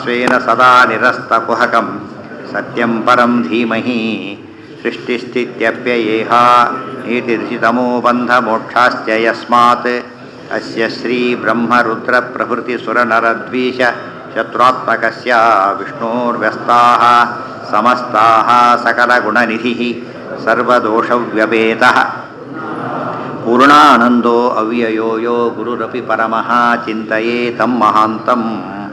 स्वेन सदा निरस्तकुहकं सत्यं परं धीमहि सृष्टिस्थित्यप्ययेहा नीतिर्षितमो बन्धमोक्षाश्च यस्मात् अस्य श्रीब्रह्मरुद्रप्रभृतिसुरनरद्वीष शत्रुत्मकस्य विष्णोर्व्यस्ताः समस्ताः सकलगुणनिधिः सर्वदोषव्यपेतः पूर्णानन्दो अव्ययो यो गुरुरपि परमः चिन्तये तं महान्तम्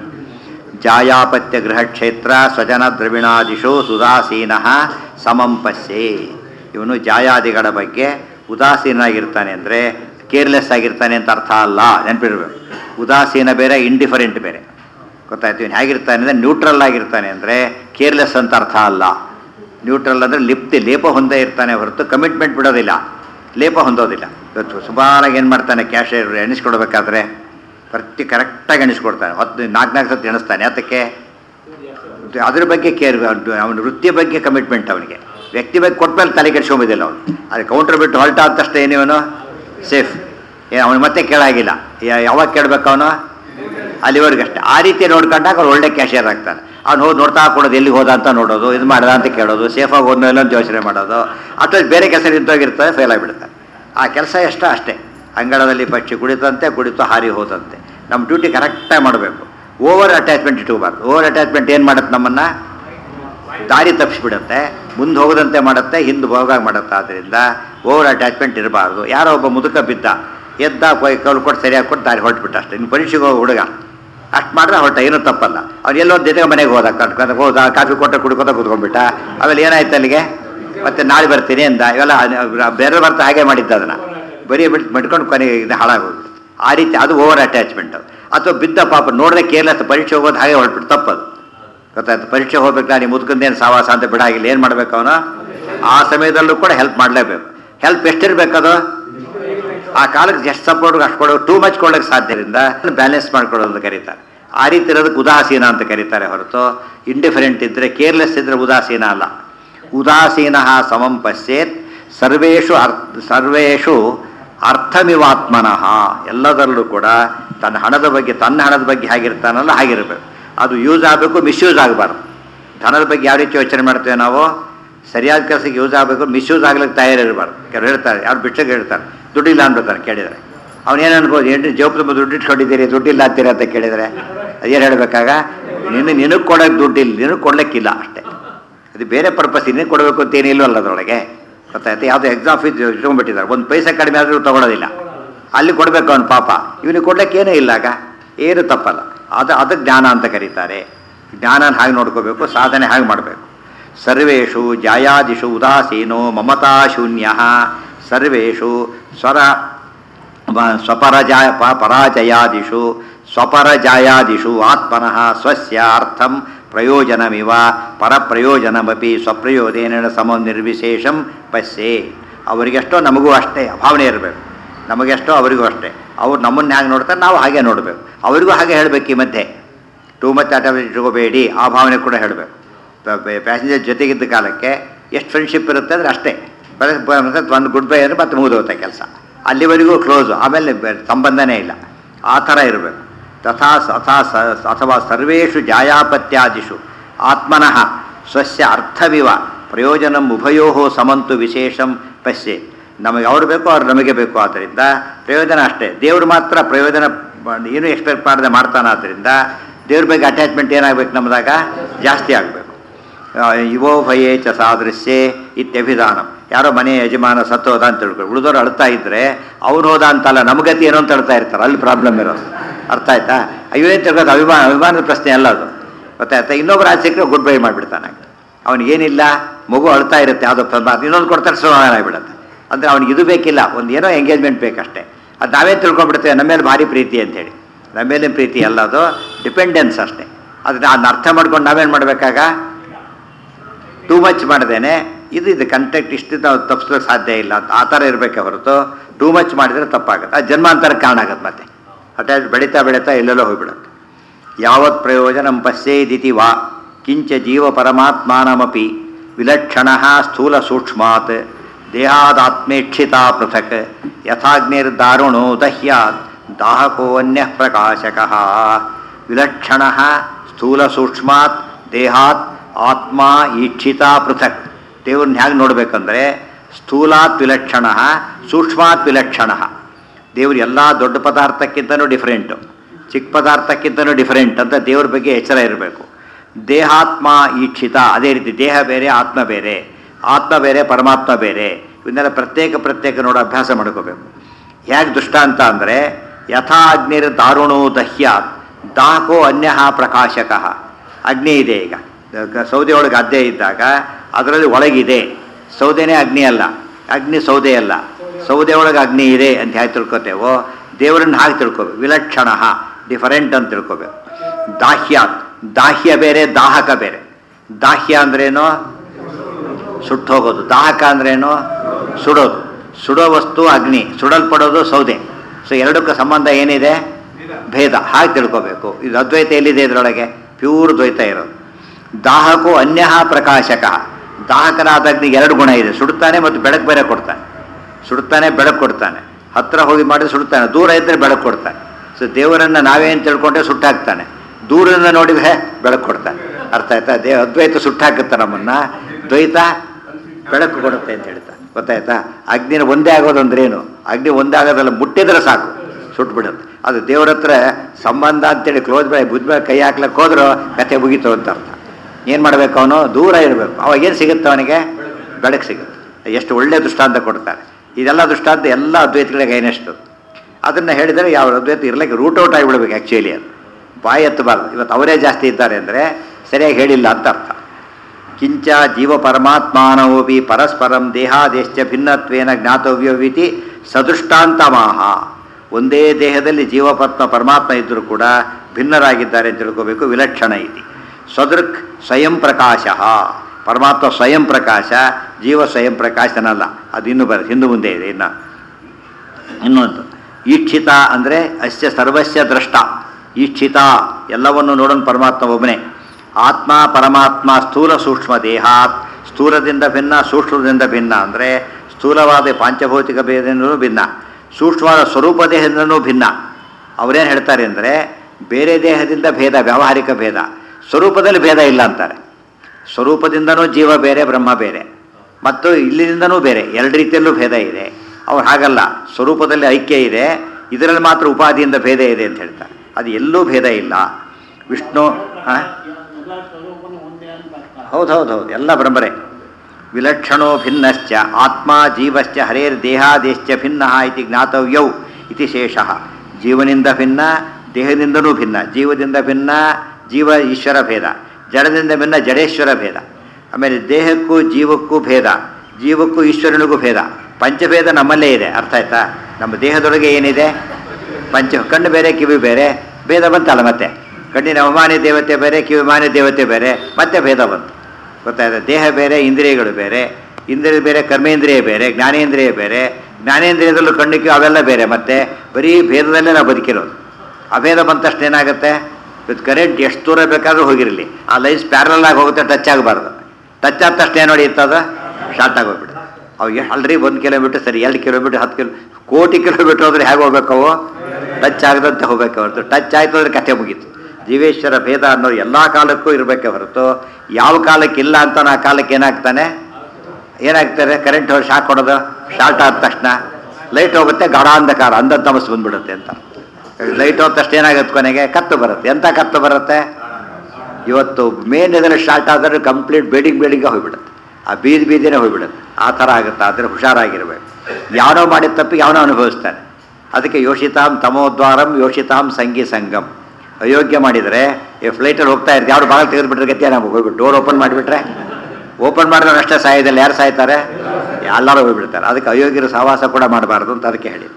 ಜಾಯಾಪತ್ಯಗೃಹಕ್ಷೇತ್ರ ಸ್ವಜನ ದ್ರವಿಣಾದಿಶು ಸುದಾಸೀನ ಸಮಂ ಪಶ್ಯೆ ಇವನು ಜಾಯಾದಿಗಳ ಬಗ್ಗೆ ಉದಾಸೀನಾಗಿರ್ತಾನೆ ಅಂದರೆ ಕೇರ್ಲೆಸ್ ಆಗಿರ್ತಾನೆ ಅಂತ ಅರ್ಥ ಅಲ್ಲ ನೆನಪಿರ್ಬೇಕು ಉದಾಸೀನ ಬೇರೆ ಇಂಡಿಫರೆಂಟ್ ಬೇರೆ ಗೊತ್ತಾಯ್ತು ಇವನು ಹೇಗಿರ್ತಾನೆ ಅಂದರೆ ನ್ಯೂಟ್ರಲ್ ಆಗಿರ್ತಾನೆ ಅಂದರೆ ಕೇರ್ಲೆಸ್ ಅಂತ ಅರ್ಥ ಅಲ್ಲ ನ್ಯೂಟ್ರಲ್ ಅಂದರೆ ಲಿಪ್ತಿ ಲೇಪ ಹೊಂದೇ ಇರ್ತಾನೆ ಹೊರತು ಕಮಿಟ್ಮೆಂಟ್ ಬಿಡೋದಿಲ್ಲ ಲೇಪ ಹೊಂದೋದಿಲ್ಲ ಇವತ್ತು ಸುಮಾರಾಗಿ ಏನು ಮಾಡ್ತಾನೆ ಕ್ಯಾಶಿಯರ್ ಎಣಿಸ್ಕೊಡ್ಬೇಕಾದ್ರೆ ಪ್ರತಿ ಕರೆಕ್ಟಾಗಿ ಎಣಿಸ್ಕೊಡ್ತಾನೆ ಹತ್ತು ನಾಲ್ಕು ನಾಲ್ಕು ಸತಿ ಎಣಿಸ್ತಾನೆ ಅದಕ್ಕೆ ಅದ್ರ ಬಗ್ಗೆ ಕೇರ್ ಅವನ ವೃತ್ತಿ ಬಗ್ಗೆ ಕಮಿಟ್ಮೆಂಟ್ ಅವನಿಗೆ ವ್ಯಕ್ತಿ ಬಗ್ಗೆ ಕೊಟ್ಮೇಲೆ ತಲೆ ಕೆಡ್ಸ್ಕೊಂಬಿದ್ದಿಲ್ಲ ಅವನು ಅದು ಕೌಂಟರ್ ಬಿಟ್ಟು ಹೊಲ್ಟ ಆದ ತಕ್ಷಣ ಏನಿವನು ಸೇಫ್ ಏನು ಅವನು ಮತ್ತೆ ಕೇಳಾಗಿಲ್ಲ ಯಾ- ಯಾವಾಗ ಕೇಳಬೇಕು ಅವನು ಅಲ್ಲಿವರೆಗೆ ಅಷ್ಟೇ ಆ ರೀತಿ ನೋಡ್ಕೊಂಡಾಗ ಅವ್ರು ಒಳ್ಳೆ ಕ್ಯಾಶಿಯರ್ ಆಗ್ತಾನೆ ಅವ್ನು ಹೋಗಿ ನೋಡ್ತಾ ಕೊಡೋದು ಎಲ್ಲಿಗೆ ಹೋದ ಅಂತ ನೋಡೋದು ಇದು ಮಾಡ್ದ ಅಂತ ಕೇಳೋದು ಸೇಫಾಗಿ ಹೋದ್ಮೇಲೆ ಅಂತ ಯೋಚನೆ ಮಾಡೋದು ಅಥವಾ ಬೇರೆ ಕೆಲಸ ನಿಂತೋಗಿರ್ತದೆ ಫೇಲ್ ಆಗಿಬಿಡ್ತಾರೆ ಆ ಕೆಲಸ ಎಷ್ಟೋ ಅಷ್ಟೇ ಅಂಗಳದಲ್ಲಿ ಪಕ್ಷಿ ಕುಡಿತಂತೆ ಕುಡಿತು ಹಾರಿ ಹೋದಂತೆ ನಮ್ಮ ಡ್ಯೂಟಿ ಕರೆಕ್ಟಾಗಿ ಮಾಡಬೇಕು ಓವರ್ ಅಟ್ಯಾಚ್ಮೆಂಟ್ ಇಟ್ಕೋಬಾರ್ದು ಓವರ್ ಅಟ್ಯಾಚ್ಮೆಂಟ್ ಏನು ಮಾಡುತ್ತೆ ನಮ್ಮನ್ನು ದಾರಿ ತಪ್ಪಿಸ್ಬಿಡುತ್ತೆ ಮುಂದೆ ಹೋಗದಂತೆ ಮಾಡುತ್ತೆ ಹಿಂದೆ ಹೋಗಾಗ ಮಾಡುತ್ತೆ ಆದ್ದರಿಂದ ಓವರ್ ಅಟ್ಯಾಚ್ಮೆಂಟ್ ಇರಬಾರ್ದು ಯಾರೋ ಒಬ್ಬ ಮುದುಕ ಬಿದ್ದ ಎದ್ದ ಕೊಯ್ ಕೌಲು ಕೊಟ್ಟು ಸರಿಯಾಗಿ ಕೊಟ್ಟು ದಾರಿ ಹೊರಟ್ಬಿಟ್ಟ ಅಷ್ಟೇ ಇನ್ನು ಪರೀಕ್ಷೆಗೆ ಹೋಗೋ ಹುಡುಗ ಅಷ್ಟು ಮಾಡಿದ್ರೆ ಹೊರಟ ಏನೂ ತಪ್ಪಲ್ಲ ಅವ್ನು ಎಲ್ಲೋ ಜೊತೆಗೆ ಮನೆಗೆ ಹೋದ ಕಟ್ಕೊಂಡು ಹೋದ ಕಾಫಿ ಕೊಟ್ಟ ಕುಡ್ಕೊತ ಕೂತ್ಕೊಂಡ್ಬಿಟ್ಟ ಆಮೇಲೆ ಏನಾಯ್ತು ಅಲ್ಲಿಗೆ ಮತ್ತೆ ನಾಳೆ ಬರ್ತೀನಿ ಅಂದ ಇವೆಲ್ಲ ಅದ್- ಬೇರೆ ಬರ್ತಾ ಹಾಗೆ ಮಾಡಿದ್ದ ಅದನ್ನು ಬರೀ ಬಿಟ್ಟು ಮಡ್ಕೊಂಡು ಕೊನೆಗೆ ಇದು ಹಾಳಾಗೋದು ಆ ರೀತಿ ಅದು ಓವರ್ ಅಟ್ಯಾಚ್ಮೆಂಟ್ ಅಥವಾ ಬಿದ್ದ ಪಾಪ ನೋಡಿದ್ರೆ ಕೇರ್ಲೆಸ್ ಪರೀಕ್ಷೆ ಹೋಗೋದು ಹಾಗೆ ಹೊರಟ್ಬಿಟ್ಟು ತಪ್ಪದು ಗೊತ್ತಾಯ್ತು ಪರೀಕ್ಷೆ ಹೋಗ್ಬೇಕು ನಾನು ಮುದ್ಕಂದೇನು ಸಾವಾಸ ಅಂತ ಬಿಡಾಗಿಲ್ಲ ಏನು ಮಾಡ್ಬೇಕು ಅವನು ಆ ಸಮಯದಲ್ಲೂ ಕೂಡ ಹೆಲ್ಪ್ ಮಾಡಲೇಬೇಕು ಹೆಲ್ಪ್ ಎಷ್ಟಿರ್ಬೇಕದು ಆ ಕಾಲಕ್ಕೆ ಎಷ್ಟು ಸಪೋರ್ಟ್ ಅಷ್ಟು ಕೊಡೋ ಟೂ ಮಚ್ ಕೊಡೋಕ್ಕೆ ಸಾಧ್ಯದಿಂದ ಬ್ಯಾಲೆನ್ಸ್ ಮಾಡ್ಕೊಳ್ಳೋದು ಅಂತ ಕರೀತಾರೆ ಆ ರೀತಿ ಇರೋದಕ್ಕೆ ಉದಾಸೀನ ಅಂತ ಕರೀತಾರೆ ಹೊರತು ಇಂಡಿಫರೆಂಟ್ ಇದ್ದರೆ ಕೇರ್ಲೆಸ್ ಇದ್ದರೆ ಉದಾಸೀನ ಅಲ್ಲ ಉದಾಸೀನ ಸಮಂ ಪಶ್ಯೇತ್ ಸರ್ವೇಷು ಅರ್ಥ ಸರ್ವೇಷು ಅರ್ಥಮಿವಾತ್ಮನಃ ಎಲ್ಲದರಲ್ಲೂ ಕೂಡ ತನ್ನ ಹಣದ ಬಗ್ಗೆ ತನ್ನ ಹಣದ ಬಗ್ಗೆ ಹೇಗಿರ್ತಾನಲ್ಲ ಹಾಗಿರಬೇಕು ಅದು ಯೂಸ್ ಆಗಬೇಕು ಮಿಸ್ಯೂಸ್ ಆಗಬಾರ್ದು ಧನದ ಬಗ್ಗೆ ಯಾವ ರೀತಿ ಯೋಚನೆ ಮಾಡ್ತೇವೆ ನಾವು ಸರಿಯಾದ ಕೆಲಸಕ್ಕೆ ಯೂಸ್ ಆಗಬೇಕು ಮಿಸ್ಯೂಸ್ ಆಗ್ಲಿಕ್ಕೆ ತಯಾರಿರಬಾರ್ದು ಕೆಲವರು ಹೇಳ್ತಾರೆ ಯಾರು ಬಿಟ್ಟಗೆ ಹೇಳ್ತಾರೆ ದುಡ್ಡಿಲ್ಲ ಅನ್ಬಿಡ್ತಾರೆ ಕೇಳಿದರೆ ಅವನೇನು ಅನ್ಬೋದು ಎಂಟು ಜೋಬ್ ತುಂಬ ದುಡ್ಡು ಇಟ್ಕೊಂಡಿದ್ದೀರಿ ದುಡ್ಡಿಲ್ಲ ಅಂತೀರಿ ಅಂತ ಕೇಳಿದರೆ ಅದೇನು ಹೇಳಬೇಕಾಗ ನಿನ್ನ ನಿನಗೆ ಕೊಡೋಕೆ ದುಡ್ಡಿಲ್ಲ ನಿನಗೆ ಕೊಡ್ಲಿಕ್ಕಿಲ್ಲ ಅಷ್ಟೇ ಅದು ಬೇರೆ ಪರ್ಪಸ್ ನಿನಗೆ ಕೊಡಬೇಕು ಅಂತ ಏನಿಲ್ವಲ್ಲ ಅದರೊಳಗೆ ಗೊತ್ತಾಯ್ತು ಯಾವುದೋ ಎಕ್ಸಾಮ್ ಫೀಸ್ ಇಟ್ಕೊಂಡ್ಬಿಟ್ಟಿದ್ದಾರೆ ಒಂದು ಪೈಸೆ ಕಡಿಮೆ ಆದರೂ ತೊಗೊಳೋದಿಲ್ಲ ಅಲ್ಲಿ ಕೊಡಬೇಕು ಅವನು ಪಾಪ ಇವನಿಗೆ ಕೊಡ್ಲಿಕ್ಕೆ ಏನೂ ಇಲ್ಲ ಆಗ ಏನು ತಪ್ಪಲ್ಲ ಅದು ಅದು ಜ್ಞಾನ ಅಂತ ಕರೀತಾರೆ ಜ್ಞಾನನ ಹಾಗೆ ನೋಡ್ಕೋಬೇಕು ಸಾಧನೆ ಹಾಗೆ ಮಾಡಬೇಕು ಸರ್ವೇಷು ಜಾಯಾದಿಷು ಉದಾಸೀನೋ ಮಮತಾ ಶೂನ್ಯ ಸರ್ವೇಷು ಸ್ವರ ಮ- ಸ್ವಪರಜಾ ಪ- ಪರಾಜಯಾದಿಷು ಸ್ವಪರಜಾಯಾದಿಷು ಆತ್ಮನಃ ಸ್ವಸ್ಯ ಅರ್ಥಂ ಪ್ರಯೋಜನಮಿವ ಪರಪ್ರಯೋಜನಮಪಿ ಸ್ವಪ್ರಯೋಜನೇನ ಸಮ ನಿರ್ವಿಶೇಷಂ ಪಶ್ಯೆ ಅವರಿಗೆಷ್ಟೋ ನಮಗೂ ಅಷ್ಟೇ ಭಾವನೆ ಇರಬೇಕು ನಮಗೆಷ್ಟೋ ಅವರಿಗೂ ಅಷ್ಟೇ ಅವ್ರು ನಮ್ಮನ್ನು ಹೇಗೆ ನೋಡ್ತಾರೆ ನಾವು ಹಾಗೆ ನೋಡಬೇಕು ಅವರಿಗೂ ಹಾಗೆ ಹೇಳಬೇಕು ಈ ಮಧ್ಯೆ ಟೂ ಮಚ್ ಆಟ ಇಟ್ಕೋಬೇಡಿ ಆ ಭಾವನೆ ಕೂಡ ಹೇಳಬೇಕು ಪ್ಯಾಸೆಂಜರ್ ಜೊತೆಗಿದ್ದ ಕಾಲಕ್ಕೆ ಎಷ್ಟು ಫ್ರೆಂಡ್ಶಿಪ್ ಇರುತ್ತೆ ಅಂದರೆ ಅಷ್ಟೇ ಬರ- ಬ- ಮತ್ತೆ ಒಂದು ಗುಡ್ ಬೈ ಅಂದರೆ ಮತ್ತೆ ಮುಗಿದೋಗುತ್ತೆ ಕೆಲಸ ಅಲ್ಲಿವರೆಗೂ ಕ್ಲೋಸು ಆಮೇಲೆ ಬೆ- ಸಂಬಂಧನೇ ಇಲ್ಲ ಆ ಥರ ಇರಬೇಕು ತಥಾ ತಥಾ ಸ- ಅಥವಾ ಸರ್ವೇಷು ಜಾಯಾಪತ್ಯಾದಿಷು ಆತ್ಮನಃ ಸ್ವಸ್ಯ ಅರ್ಥವಿವ ಪ್ರಯೋಜನಂ ಉಭಯೋ ಸಮಂತು ವಿಶೇಷಂ ಪಶ್ಯೆ ನಮಗೆ ಅವ್ರು ಬೇಕು ಅವ್ರು ನಮಗೆ ಬೇಕು ಆದ್ದರಿಂದ ಪ್ರಯೋಜನ ಅಷ್ಟೇ ದೇವರು ಮಾತ್ರ ಪ್ರಯೋಜನ ಮ- ಏನು ಎಕ್ಸ್ಪೆಕ್ಟ್ ಮಾಡದೆ ಮಾಡ್ತಾನಾದ್ದರಿಂದ ದೇವ್ರ ಬಗ್ಗೆ ಅಟ್ಯಾಚ್ಮೆಂಟ್ ಏನಾಗಬೇಕು ನಮ್ಮದಾಗ ಜಾಸ್ತಿ ಆಗಬೇಕು ಇವೋ ಭಯೇ ಚ ಸಾದೃಶ್ಯೆ ಇತ್ಯಭಿಧಾನ ಯಾರೋ ಮನೆ ಯಜಮಾನ ಸತ್ತು ಹೋದ ಅಂತ ತಿಳ್ಕೊಂಡು ಉಳಿದವ್ರು ಅಳ್ತಾ ಇದ್ರೆ ಅವ್ನು ಹೋದ ಅಂತಲ್ಲ ನಮಗತಿ ಏನೋ ಅಂತ ಅಳ್ತಾ ಇರ್ತಾರೆ ಅಲ್ಲಿ ಪ್ರಾಬ್ಲಮ್ ಇರೋದು ಅರ್ಥ ಆಯ್ತಾ ಅಯ್ಯೋ ತಿಳ್ಕೋದು ಅಭಿಮಾನ ಅಭಿಮಾನದ ಪ್ರಶ್ನೆ ಅಲ್ಲ ಅದು ಗೊತ್ತಾಯ್ತಾ ಇನ್ನೊಬ್ರು ಆಚೆ ಸಿಕ್ಕರೆ ಗುಡ್ ಬೈ ಮಾಡಿಬಿಡ್ತಾನೆ ಅವನಿಗೇನಿಲ್ಲ ಮಗು ಅಳ್ತಾ ಇರುತ್ತೆ ಯಾವುದೋ ಪ್ರಮಾದ ಇನ್ನೊಂದು ಕೊಡ್ತಾರೆ ಸಮಾಧಾನ ಆಗಿಬಿಡುತ್ತೆ ಅಂದರೆ ಅವ್ನಿಗೆ ಇದು ಬೇಕಿಲ್ಲ ಒಂದು ಏನೋ ಎಂಗೇಜ್ಮೆಂಟ್ ಬೇಕಷ್ಟೇ ಅದು ನಾವೇ ತಿಳ್ಕೊಂಡ್ಬಿಡ್ತೇವೆ ನಮ್ಮ ಮೇಲೆ ಭಾರಿ ಪ್ರೀತಿ ಅಂತೇಳಿ ನಮ್ಮ ಮೇಲೆ ಪ್ರೀತಿ ಅಲ್ಲ ಅದು ಡಿಪೆಂಡೆನ್ಸ್ ಅಷ್ಟೇ ಅದನ್ನ ಅದನ್ನ ಅರ್ಥ ಮಾಡ್ಕೊಂಡು ನಾವೇನು ಮಾಡಬೇಕಾಗ ಟೂ ಮಚ್ ಮಾಡ್ದೇನೆ ಇದು ಇದು ಕಂಟೆಕ್ಟ್ ಇಷ್ಟು ನಾವು ತಪ್ಪಿಸ್ಲಿಕ್ಕೆ ಸಾಧ್ಯ ಇಲ್ಲ ಅಂತ ಆ ಥರ ಇರಬೇಕೆ ಹೊರತು ಟೂ ಮಚ್ ಮಾಡಿದರೆ ತಪ್ಪಾಗುತ್ತೆ ಅದು ಜನ್ಮಾಂತರ ಕಾರಣ ಆಗುತ್ತೆ ಮತ್ತೆ ಅಟ್ಯಾಚ್ ಬೆಳೀತಾ ಬೆಳೀತಾ ಎಲ್ಲೆಲ್ಲೋ ಹೋಗ್ಬಿಡುತ್ತೆ ಯಾವತ್ ಪ್ರಯೋಜನ ಪಶ್ಯೇದಿತಿ ವಾ ಕಿಂಚ ಜೀವ ಪರಮಾತ್ಮಾನಮಪಿ ವಿಲಕ್ಷಣ ಸ್ಥೂಲ ಸೂಕ್ಷ್ಮಾತ್ ದೇಹಾದಾತ್ಮೇಕ್ಷಿತಾ ಪೃಥಕ್ ಯಥಾಗ್ನಿರ್ದಾರುಣೋ ದಹ್ಯಾತ್ ದಾಹಕೋನ್ಯ ಪ್ರಕಾಶಕ ವಿಲಕ್ಷಣ ಸ್ಥೂಲ ಸೂಕ್ಷ್ಮಾತ್ ದೇಹಾತ್ ಆತ್ಮ ಈಕ್ಷಿತ ಪೃಥಕ್ ದೇವ್ರನ್ನ ಹೇಗೆ ನೋಡ್ಬೇಕಂದ್ರೆ ಸ್ಥೂಲಾತ್ ವಿಲಕ್ಷಣ ಸೂಕ್ಷ್ಮಾತ್ ವಿಲಕ್ಷಣ ದೇವ್ರು ಎಲ್ಲ ದೊಡ್ಡ ಪದಾರ್ಥಕ್ಕಿಂತನೂ ಡಿಫರೆಂಟು ಚಿಕ್ಕ ಪದಾರ್ಥಕ್ಕಿಂತನೂ ಡಿಫರೆಂಟ್ ಅಂತ ದೇವ್ರ ಬಗ್ಗೆ ಎಚ್ಚರ ಇರಬೇಕು ದೇಹಾತ್ಮ ಈಕ್ಷಿತ ಅದೇ ರೀತಿ ದೇಹ ಬೇರೆ ಆತ್ಮ ಬೇರೆ ಆತ್ಮ ಬೇರೆ ಪರಮಾತ್ಮ ಬೇರೆ ಇವನ್ನೆಲ್ಲ ಪ್ರತ್ಯೇಕ ಪ್ರತ್ಯೇಕ ನೋಡೋ ಅಭ್ಯಾಸ ಮಾಡ್ಕೋಬೇಕು ಹೇಗೆ ದುಷ್ಟಾಂತ ಅಂದರೆ ಯಥಾ ಅಗ್ನಿರ್ ದಾರುಣೋ ದಹ್ಯಾತ್ ದಾಹಕೋ ಅನ್ಯ ಪ್ರಕಾಶಕ ಅಗ್ನಿ ಇದೆ ಈಗ ಗ- ಸೌದೆ ಒಳಗೆ ಅದ್ದೆ ಇದ್ದಾಗ ಅದರಲ್ಲಿ ಒಳಗಿದೆ ಸೌದೆನೇ ಅಗ್ನಿ ಅಲ್ಲ ಅಗ್ನಿ ಸೌದೆ ಅಲ್ಲ ಸೌದೆ ಒಳಗೆ ಅಗ್ನಿ ಇದೆ ಅಂತ ಹೇಗೆ ತಿಳ್ಕೊತೇವೋ ದೇವರನ್ನ ಹಾಗೆ ತಿಳ್ಕೊಬೇಕು ವಿಲಕ್ಷಣ ಡಿಫರೆಂಟ್ ಅಂತ ತಿಳ್ಕೊಬೇಕು ದಾಹ್ಯಾತ್ ದಾಹ್ಯ ಬೇರೆ ದಾಹಕ ಬೇರೆ ದಾಹ್ಯ ಅಂದ್ರೇನು ಸುಟ್ಟು ಹೋಗೋದು ದಾಹಕ ಅಂದ್ರೇನು ಸುಡೋದು ಸುಡೋ ವಸ್ತು ಅಗ್ನಿ ಸುಡಲ್ಪಡೋದು ಸೌದೆ ಸೊ ಎರಡಕ್ಕೂ ಸಂಬಂಧ ಏನಿದೆ ಭೇದ ಹಾಗೆ ತಿಳ್ಕೋಬೇಕು ಇದು ಅದ್ವೈತ ಎಲ್ಲಿದೆ ಇದರೊಳಗೆ ಪ್ಯೂರ್ ದ್ವೈತ ಇರೋದು ದಾಹಕೋ ಅನ್ಯ ಪ್ರಕಾಶಕ ದಾಹಕನಾದ ಅಗ್ನಿಗೆ ಎರಡು ಗುಣ ಇದೆ ಸುಡ್ತಾನೆ ಮತ್ತು ಬೆಳಕು ಬೇರೆ ಕೊಡ್ತಾನೆ ಸುಡ್ತಾನೆ ಬೆಳಕು ಕೊಡ್ತಾನೆ ಹತ್ರ ಹೋಗಿ ಮಾಡಿದ್ರೆ ಸುಡ್ತಾನೆ ದೂರ ಇದ್ದರೆ ಬೆಳಕು ಕೊಡ್ತಾನೆ ಸೊ ದೇವರನ್ನು ನಾವೇನು ತಿಳ್ಕೊಂಡ್ರೆ ಸುಟ್ಟಾಕ್ತಾನೆ ದೂರದಿಂದ ನೋಡಿದ್ರೆ ಬೆಳಕು ಕೊಡ್ತಾನೆ ಅರ್ಥ ಆಯ್ತಾ ದೇವ ಅದ್ವೈತ ಸುಟ್ಟಾಕುತ್ತೆ ನಮ್ಮನ್ನ ದ್ವೈತ ಬೆಳಕು ಕೊಡುತ್ತೆ ಅಂತ ಹೇಳ್ತಾ ಗೊತ್ತಾಯ್ತಾ ಅಗ್ನಿನ ಒಂದೇ ಆಗೋದು ಅಂದ್ರೆ ಏನು ಅಗ್ನಿ ಒಂದೇ ಆಗೋದಲ್ಲ ಮುಟ್ಟಿದ್ರೆ ಸಾಕು ಸುಟ್ಬಿಡುತ್ತೆ ಅದು ದೇವ್ರ ಹತ್ರ ಸಂಬಂಧ ಅಂತೇಳಿ ಕ್ಲೋಸ್ ಬೈ ಬುದ್ಧ ಮೇಲೆ ಕೈ ಹಾಕ್ಲಕ್ಕೆ ಹೋದ್ರು ಕತೆ ಮುಗೀತು ಅಂತ ಅರ್ಥ ಏನು ಮಾಡಬೇಕು ಅವನು ದೂರ ಇರಬೇಕು ಅವಾಗ ಏನು ಸಿಗುತ್ತೆ ಅವನಿಗೆ ಬೆಳಕು ಸಿಗುತ್ತೆ ಎಷ್ಟು ಒಳ್ಳೆ ದೃಷ್ಟಾಂತ ಕೊಡ್ತಾರೆ ಇದೆಲ್ಲ ದೃಷ್ಟಾಂತ ಎಲ್ಲ ಅದ್ವೈತಗಳಿಗೆ ಏನೆಷ್ಟು ಅದನ್ನು ಹೇಳಿದರೆ ಯಾವ ಅದ್ವೈತ ಇರ್ಲಿಕ್ಕೆ ರೂಟ್ ಔಟ್ ಆಗಿಬಿಡ್ಬೇಕು ಆ್ಯಕ್ಚುಲಿ ಅದು ಬಾಯಿ ಎತ್ತಬಾರ್ದು ಇವತ್ತು ಅವರೇ ಜಾಸ್ತಿ ಇದ್ದಾರೆ ಅಂದರೆ ಸರಿಯಾಗಿ ಹೇಳಿಲ್ಲ ಅಂತ ಅರ್ಥ ಕಿಂಚ ಜೀವ ಪರಮಾತ್ಮಾನವೋಪಿ ಪರಸ್ಪರಂ ದೇಹಾದೇಶ್ಚ ಭಿನ್ನತ್ವೇನ ಜ್ಞಾತವ್ಯವಿತಿ ಸದೃಷ್ಟಾಂತಮಾಹ ಒಂದೇ ದೇಹದಲ್ಲಿ ಜೀವಪತ್ಮ ಪರಮಾತ್ಮ ಇದ್ದರೂ ಕೂಡ ಭಿನ್ನರಾಗಿದ್ದಾರೆ ಅಂತ ತಿಳ್ಕೋಬೇಕು ವಿಲಕ್ಷಣ ಇತಿ ಸ್ವದೃಕ್ ಸ್ವಯಂ ಪ್ರಕಾಶ ಪರಮಾತ್ಮ ಸ್ವಯಂ ಪ್ರಕಾಶ ಜೀವ ಸ್ವಯಂ ಪ್ರಕಾಶನಲ್ಲ ಅದು ಇನ್ನು ಬರ ಹಿಂದೆ ಮುಂದೆ ಇದೆ ಇನ್ನು ಇನ್ನೊಂದು ಈಕ್ಷಿತ ಅಂದರೆ ಅಸ್ಯ ಸರ್ವಸ್ಯ ದ್ರಷ್ಟ ಈಕ್ಷಿತ ಎಲ್ಲವನ್ನು ನೋಡೋನು ಪರಮಾತ್ಮ ಒಬ್ಬನೇ ಆತ್ಮ ಪರಮಾತ್ಮ ಸ್ಥೂಲ ಸೂಕ್ಷ್ಮ ದೇಹಾತ್ ಸ್ಥೂಲದಿಂದ ಭಿನ್ನ ಸೂಕ್ಷ್ಮದಿಂದ ಭಿನ್ನ ಅಂದರೆ ಸ್ಥೂಲವಾದ ಪಾಂಚಭೌತಿಕ ಭೇದದಿಂದಲೂ ಭಿನ್ನ ಸೂಕ್ಷ್ಮವಾದ ಸ್ವರೂಪ ದೇಹದಿಂದಲೂ ಭಿನ್ನ ಅವರೇನು ಹೇಳ್ತಾರೆ ಅಂದರೆ ಬೇರೆ ದೇಹದಿಂದ ಭೇದ ವ್ಯಾವಹಾರಿಕ ಭೇದ ಸ್ವರೂಪದಲ್ಲಿ ಭೇದ ಇಲ್ಲ ಅಂತಾರೆ ಸ್ವರೂಪದಿಂದನೂ ಜೀವ ಬೇರೆ ಬ್ರಹ್ಮ ಬೇರೆ ಮತ್ತು ಇಲ್ಲಿಂದನೂ ಬೇರೆ ಎರಡು ರೀತಿಯಲ್ಲೂ ಭೇದ ಇದೆ ಅವ್ರು ಹಾಗಲ್ಲ ಸ್ವರೂಪದಲ್ಲಿ ಐಕ್ಯ ಇದೆ ಇದರಲ್ಲಿ ಮಾತ್ರ ಉಪಾಧಿಯಿಂದ ಭೇದ ಇದೆ ಅಂತ ಹೇಳ್ತಾರೆ ಅದು ಎಲ್ಲೂ ಭೇದ ಇಲ್ಲ ವಿಷ್ಣು ಹಾಂ ಎಲ್ಲ ಸ್ವರೂಪನು ಒಂದೇ ಅಂತ ಅರ್ಥ ಹೌದು ಹೌದು ಹೌದು ಎಲ್ಲ ಬ್ರಹ್ಮರೇ ವಿಲಕ್ಷಣೋ ಭಿನ್ನಶ್ಚ ಆತ್ಮ ಜೀವಶ್ಚ ಹರೇರ್ ದೇಹಾದೇಶ್ಚ ಭಿನ್ನ ಇತಿ ಜ್ಞಾತವ್ಯೌ ಇತಿ ಶೇಷಃ ಜೀವನಿಂದ ಭಿನ್ನ ದೇಹದಿಂದನೂ ಭಿನ್ನ ಜೀವದಿಂದ ಭಿನ್ನ ಜೀವ ಈಶ್ವರ ಭೇದ ಜಡದಿಂದ ಭಿನ್ನ ಜಡೇಶ್ವರ ಭೇದ ಆಮೇಲೆ ದೇಹಕ್ಕೂ ಜೀವಕ್ಕೂ ಭೇದ ಜೀವಕ್ಕೂ ಈಶ್ವರನಿಗೂ ಭೇದ ಪಂಚಭೇದ ನಮ್ಮಲ್ಲೇ ಇದೆ ಅರ್ಥ ಆಯ್ತಾ ನಮ್ಮ ದೇಹದೊಳಗೆ ಏನಿದೆ ಪಂಚ ಕಣ್ಣು ಬೇರೆ ಕಿವಿ ಬೇರೆ ಭೇದ ಬಂತಲ್ಲ ಮತ್ತೆ ಕಣ್ಣಿನ ಅವಮಾನ್ಯ ದೇವತೆ ಬೇರೆ ಕಿವಿ ಮಾನ್ಯ ದೇವತೆ ಬೇರೆ ಮತ್ತೆ ಭೇದ ಬಂತು ಗೊತ್ತಾಯ್ತಾ ದೇಹ ಬೇರೆ ಇಂದ್ರಿಯಗಳು ಬೇರೆ ಇಂದ್ರಿಯ ಬೇರೆ ಕರ್ಮೇಂದ್ರಿಯ ಬೇರೆ ಜ್ಞಾನೇಂದ್ರಿಯ ಬೇರೆ ಜ್ಞಾನೇಂದ್ರಿಯದಲ್ಲೂ ಕಣ್ಣು ಕಿವಿ ಅವೆಲ್ಲ ಬೇರೆ ಮತ್ತೆ ಬರೀ ಭೇದದಲ್ಲೇ ನಾವು ಬದುಕಿರೋದು ಅಭೇದ ಬಂದ ತಕ್ಷಣ ಏನಾಗುತ್ತೆ ಇವತ್ತು ಕರೆಂಟ್ ಎಷ್ಟು ದೂರ ಬೇಕಾದ್ರೂ ಹೋಗಿರಲಿ ಆ ಲೈನ್ಸ್ ಪ್ಯಾರಲ್ ಆಗಿ ಹೋಗುತ್ತೆ ಟಚ್ ಆಗಬಾರ್ದು ಟಚ್ ಆದ ತಕ್ಷಣ ಏನು ಹೊಡೆಯುತ್ತದ ಶಾರ್ಟ್ ಆಗೋಗ್ಬಿಡುತ್ತೆ ಅವು ಎಷ್ಟು ಅಲ್ರಿ ಒಂದು ಕಿಲೋಮೀಟ್ರ್ ಸರಿ ಎರಡು ಕಿಲೋಮೀಟ್ರ್ ಹತ್ತು ಕಿಲೋ ಕೋಟಿ ಕಿಲೋಮೀಟ್ರ್ ಹೋದ್ರೆ ಹೇಗೆ ಹೋಗ್ಬೇಕು ಅವು ಟಚ್ ಆಗದಂತೆ ಹೋಗ್ಬೇಕು ಹೊರತು ಟಚ್ ಆಯ್ತು ಅಂದ್ರೆ ಕಥೆ ಮುಗೀತು ಜೀವೇಶ್ವರ ಭೇದ ಅನ್ನೋದು ಎಲ್ಲ ಕಾಲಕ್ಕೂ ಇರಬೇಕೆ ಹೊರತು ಯಾವ ಕಾಲಕ್ಕೆ ಇಲ್ಲ ಅಂತ ಆ ಕಾಲಕ್ಕೆ ಏನಾಗ್ತಾನೆ ಏನಾಗ್ತಾರೆ ಕರೆಂಟ್ ಶಾಕ್ ಕೊಡೋದು ಶಾರ್ಟ್ ಆದ ತಕ್ಷಣ ಲೈಟ್ ಹೋಗುತ್ತೆ ಗಾಢ ಅಂಧಕಾರ ಅಂಧ ತಮಸ್ಸು ಬಂದ್ಬಿಡುತ್ತೆ ಅಂತ ಲೈಟ್ ಹೋದ ತಕ್ಷಣ ಏನಾಗುತ್ತೆ ಕೊನೆಗೆ ಕತ್ತು ಬರುತ್ತೆ ಎಂಥ ಕತ್ತು ಬರುತ್ತೆ ಇವತ್ತು ಮೇನ್ ಇದರಲ್ಲಿ ಸ್ಟಾರ್ಟ್ ಆದರೆ ಕಂಪ್ಲೀಟ್ ಬೇಡಿಂಗ್ ಬೇಡಿಂಗೆ ಹೋಗ್ಬಿಡುತ್ತೆ ಆ ಬೀದಿ ಬೀದಿನೇ ಹೋಗ್ಬಿಡುತ್ತೆ ಆ ಥರ ಆಗುತ್ತೆ ಆದರೆ ಹುಷಾರಾಗಿರ್ಬೇಕು ಯಾವನೋ ಮಾಡಿದ ತಪ್ಪಿಗೆ ಯಾವನೋ ಅನುಭವಿಸ್ತಾನೆ ಅದಕ್ಕೆ ಯೋಷಿತಾಂ ತಮೋದ್ವಾರಂ ಯೋಷಿತಾಂ ಸಂಗಿ ಸಂಗಂ ಅಯೋಗ್ಯ ಮಾಡಿದರೆ ಈ ಫ್ಲೈಟಲ್ಲಿ ಹೋಗ್ತಾ ಇರ್ತೀವಿ ಯಾರು ಬಾಗಿಲು ತೆಗೆದುಬಿಟ್ರೆ ಗತಿ ನಮಗೆ ಹೋಗ್ಬಿಟ್ಟು ಡೋರ್ ಓಪನ್ ಮಾಡಿಬಿಟ್ರೆ ಓಪನ್ ಮಾಡಿದ್ರೆ ಅಷ್ಟೇ ಸಾಯೋದಿಲ್ಲ ಯಾರು ಸಾಯ್ತಾರೆ ಎಲ್ಲರೂ ಹೋಗ್ಬಿಡ್ತಾರೆ ಅದಕ್ಕೆ ಅಯೋಗ್ಯರ ಸಹವಾಸ ಕೂಡ ಮಾಡಬಾರ್ದು ಅಂತ ಅದಕ್ಕೆ ಹೇಳಿ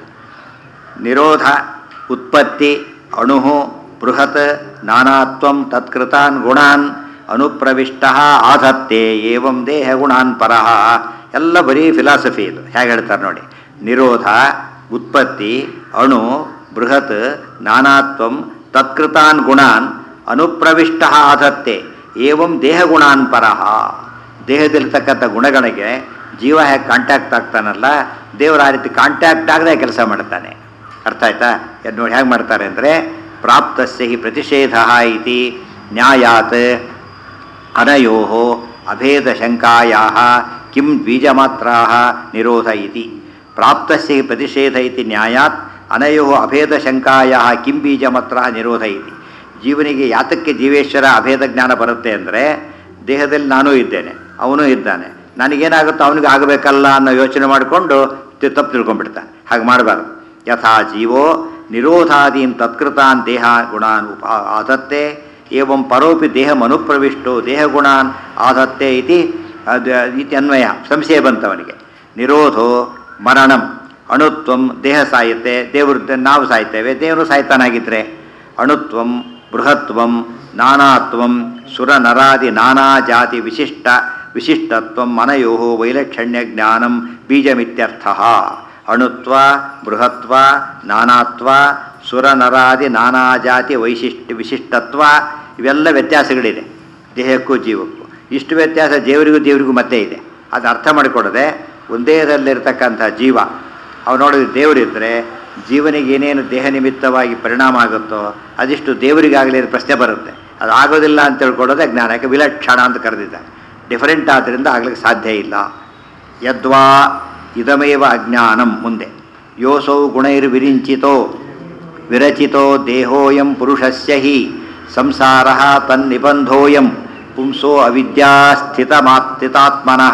ನಿರೋಧ ಉತ್ಪತ್ತಿ ಅಣು ಬೃಹತ್ ನಾನಾತ್ವಂ ತತ್ಕೃತಾನ್ ಗುಣಾನ್ ಅನುಪ್ರವಿಷ್ಟ ಆಧತ್ತೆ ಏವಂ ದೇಹ ಗುಣಾನ್ ಪರಹ ಎಲ್ಲ ಬರೀ ಫಿಲಾಸಫಿ ಇದು ಹೇಗೆ ಹೇಳ್ತಾರೆ ನೋಡಿ ನಿರೋಧ ಉತ್ಪತ್ತಿ ಅಣು ಬೃಹತ್ ನಾನಾತ್ವಂ ತತ್ಕೃತಾನ್ ಗುಣಾನ್ ಅನುಪ್ರವಿಷ್ಟ ಆಧತ್ತೆ ಏವಂ ದೇಹ ಗುಣಾನ್ ಪರಹ ದೇಹದಲ್ಲಿರ್ತಕ್ಕಂಥ ಗುಣಗಳಿಗೆ ಜೀವ ಹೇಗೆ ಕಾಂಟ್ಯಾಕ್ಟ್ ಆಗ್ತಾನಲ್ಲ ದೇವರು ಆ ರೀತಿ ಕಾಂಟ್ಯಾಕ್ಟ್ ಆಗದೆ ಕೆಲಸ ಮಾಡ್ತಾನೆ ಅರ್ಥ ಆಯ್ತಾ ಇದು ನೋಡಿ ಹೇಗೆ ಮಾಡ್ತಾರೆ ಅಂದರೆ ಪ್ರಾಪ್ತಸ್ಯ ಹಿ ಪ್ರತಿಷೇಧ ಇತಿ ನ್ಯಾಯಾತ್ ಅನಯೋ ಅಭೇದಶಂಕಾಯಾ ಕಿಂ ಬೀಜಮಾತ್ರಾ ನಿರೋಧ ಇತಿ ಪ್ರಾಪ್ತಸ್ಯ ಹಿ ಪ್ರತಿಷೇಧ ಇತಿ ನ್ಯಾಯಾತ್ ಅನಯೋ ಅಭೇದಶಂಕಾಯಾ ಕಿಂ ಬೀಜಮಾತ್ರ ನಿರೋಧ ಇತಿ ಜೀವನಿಗೆ ಯಾತಕ್ಕೆ ಜೀವೇಶ್ವರ ಅಭೇದ ಜ್ಞಾನ ಬರುತ್ತೆ ಅಂದರೆ ದೇಹದಲ್ಲಿ ನಾನೂ ಇದ್ದೇನೆ ಅವನೂ ಇದ್ದಾನೆ ನನಗೇನಾಗುತ್ತೋ ಅವನಿಗೆ ಆಗಬೇಕಲ್ಲ ಅನ್ನೋ ಯೋಚನೆ ಮಾಡಿಕೊಂಡು ತಿ- ತಪ್ಪು ತಿಳ್ಕೊಂಡ್ಬಿಡ್ತಾನೆ ಹಾಗೆ ಮಾಡಬಾರ್ದು ಯಥಾ ಜೀವೋ ನಿರೋಧಾದೀನ್ ತತ್ಕೃತಾನ್ ದೇಹ ಗುಣಾನ್ ಉಪ ಆಧತ್ತೆ ಏವಂ ಪರೋಪಿ ದೇಹ ಮನುಪ್ರವಿಷ್ಟೋ ದೇಹಗುಣಾನ್ ಆಧತ್ತೆ ಇತಿ ಅದ್- ಇತಿ ಅನ್ವಯ ಸಂಶಯ ಬಂತವನಿಗೆ ನಿರೋಧೋ ಮರಣಂ ಅಣುತ್ವಂ ದೇಹ ಸಾಯುತ್ತೆ ದೇವರು ನಾವು ಸಾಯ್ತೇವೆ ದೇವರು ಸಾಯ್ತಾನಾಗಿದ್ದರೆ ಅಣುತ್ವಂ ಬೃಹತ್ವಂ ನಾನಾತ್ವಂ ಸುರ ನರಾದಿ ನಾನಾ ಜಾತಿ ವಿಶಿಷ್ಟ ವಿಶಿಷ್ಟತ್ವಂ ಮನಯೋ ವೈಲಕ್ಷಣ್ಯ ಜ್ಞಾನಂ ಬೀಜಮಿತ್ಯರ್ಥ ಅಣುತ್ವ ಬೃಹತ್ವ ನಾನಾತ್ವ ಸುರ ನರಾದಿ ನಾನಾ ಜಾತಿ ವೈಶಿಷ್ಟ್ಯ ವಿಶಿಷ್ಟತ್ವ ಇವೆಲ್ಲ ವ್ಯತ್ಯಾಸಗಳಿದೆ ದೇಹಕ್ಕೂ ಜೀವಕ್ಕೂ ಇಷ್ಟು ವ್ಯತ್ಯಾಸ ದೇವರಿಗೂ ದೇವರಿಗೂ ಮತ್ತೆ ಇದೆ ಅದು ಅರ್ಥ ಮಾಡಿಕೊಡದೆ ಒಂದೇ ಇದರಲ್ಲಿರ್ತಕ್ಕಂಥ ಜೀವ ಅವು ನೋಡಿದ್ರೆ ದೇವರಿದ್ದರೆ ಜೀವನಿಗೆ ಏನೇನು ದೇಹ ನಿಮಿತ್ತವಾಗಿ ಪರಿಣಾಮ ಆಗುತ್ತೋ ಅದಿಷ್ಟು ದೇವರಿಗಾಗಲಿ ಅದು ಪ್ರಶ್ನೆ ಬರುತ್ತೆ ಅದು ಆಗೋದಿಲ್ಲ ಅಂತ ತಿಳ್ಕೊಳ್ಳೋದೇ ಜ್ಞಾನ ಯಾಕೆ ವಿಲಕ್ಷಣ ಅಂತ ಕರೆದಿದ್ದಾರೆ ಡಿಫರೆಂಟ್ ಆದ್ದರಿಂದ ಆಗ್ಲಿಕ್ಕೆ ಸಾಧ್ಯ ಇಲ್ಲ ಯದ್ವಾ ಇದಮೇವ ಅಜ್ಞಾನಂ ಮುಂದೆ ಯೋಸೌ ಗುಣೈರ್ವಿರಿಂಚಿತೋ ವಿರಚಿತೋ ದೇಹೋಯಂ ಪುರುಷಸ್ಯ ಹಿ ಸಂಸಾರ ತನ್ನಿಬಂಧೋಯಂ ಪುಂಸೋ ಅವಿದ್ಯಾಸ್ಥಿತಮಾಸ್ಥಿತಾತ್ಮನಃ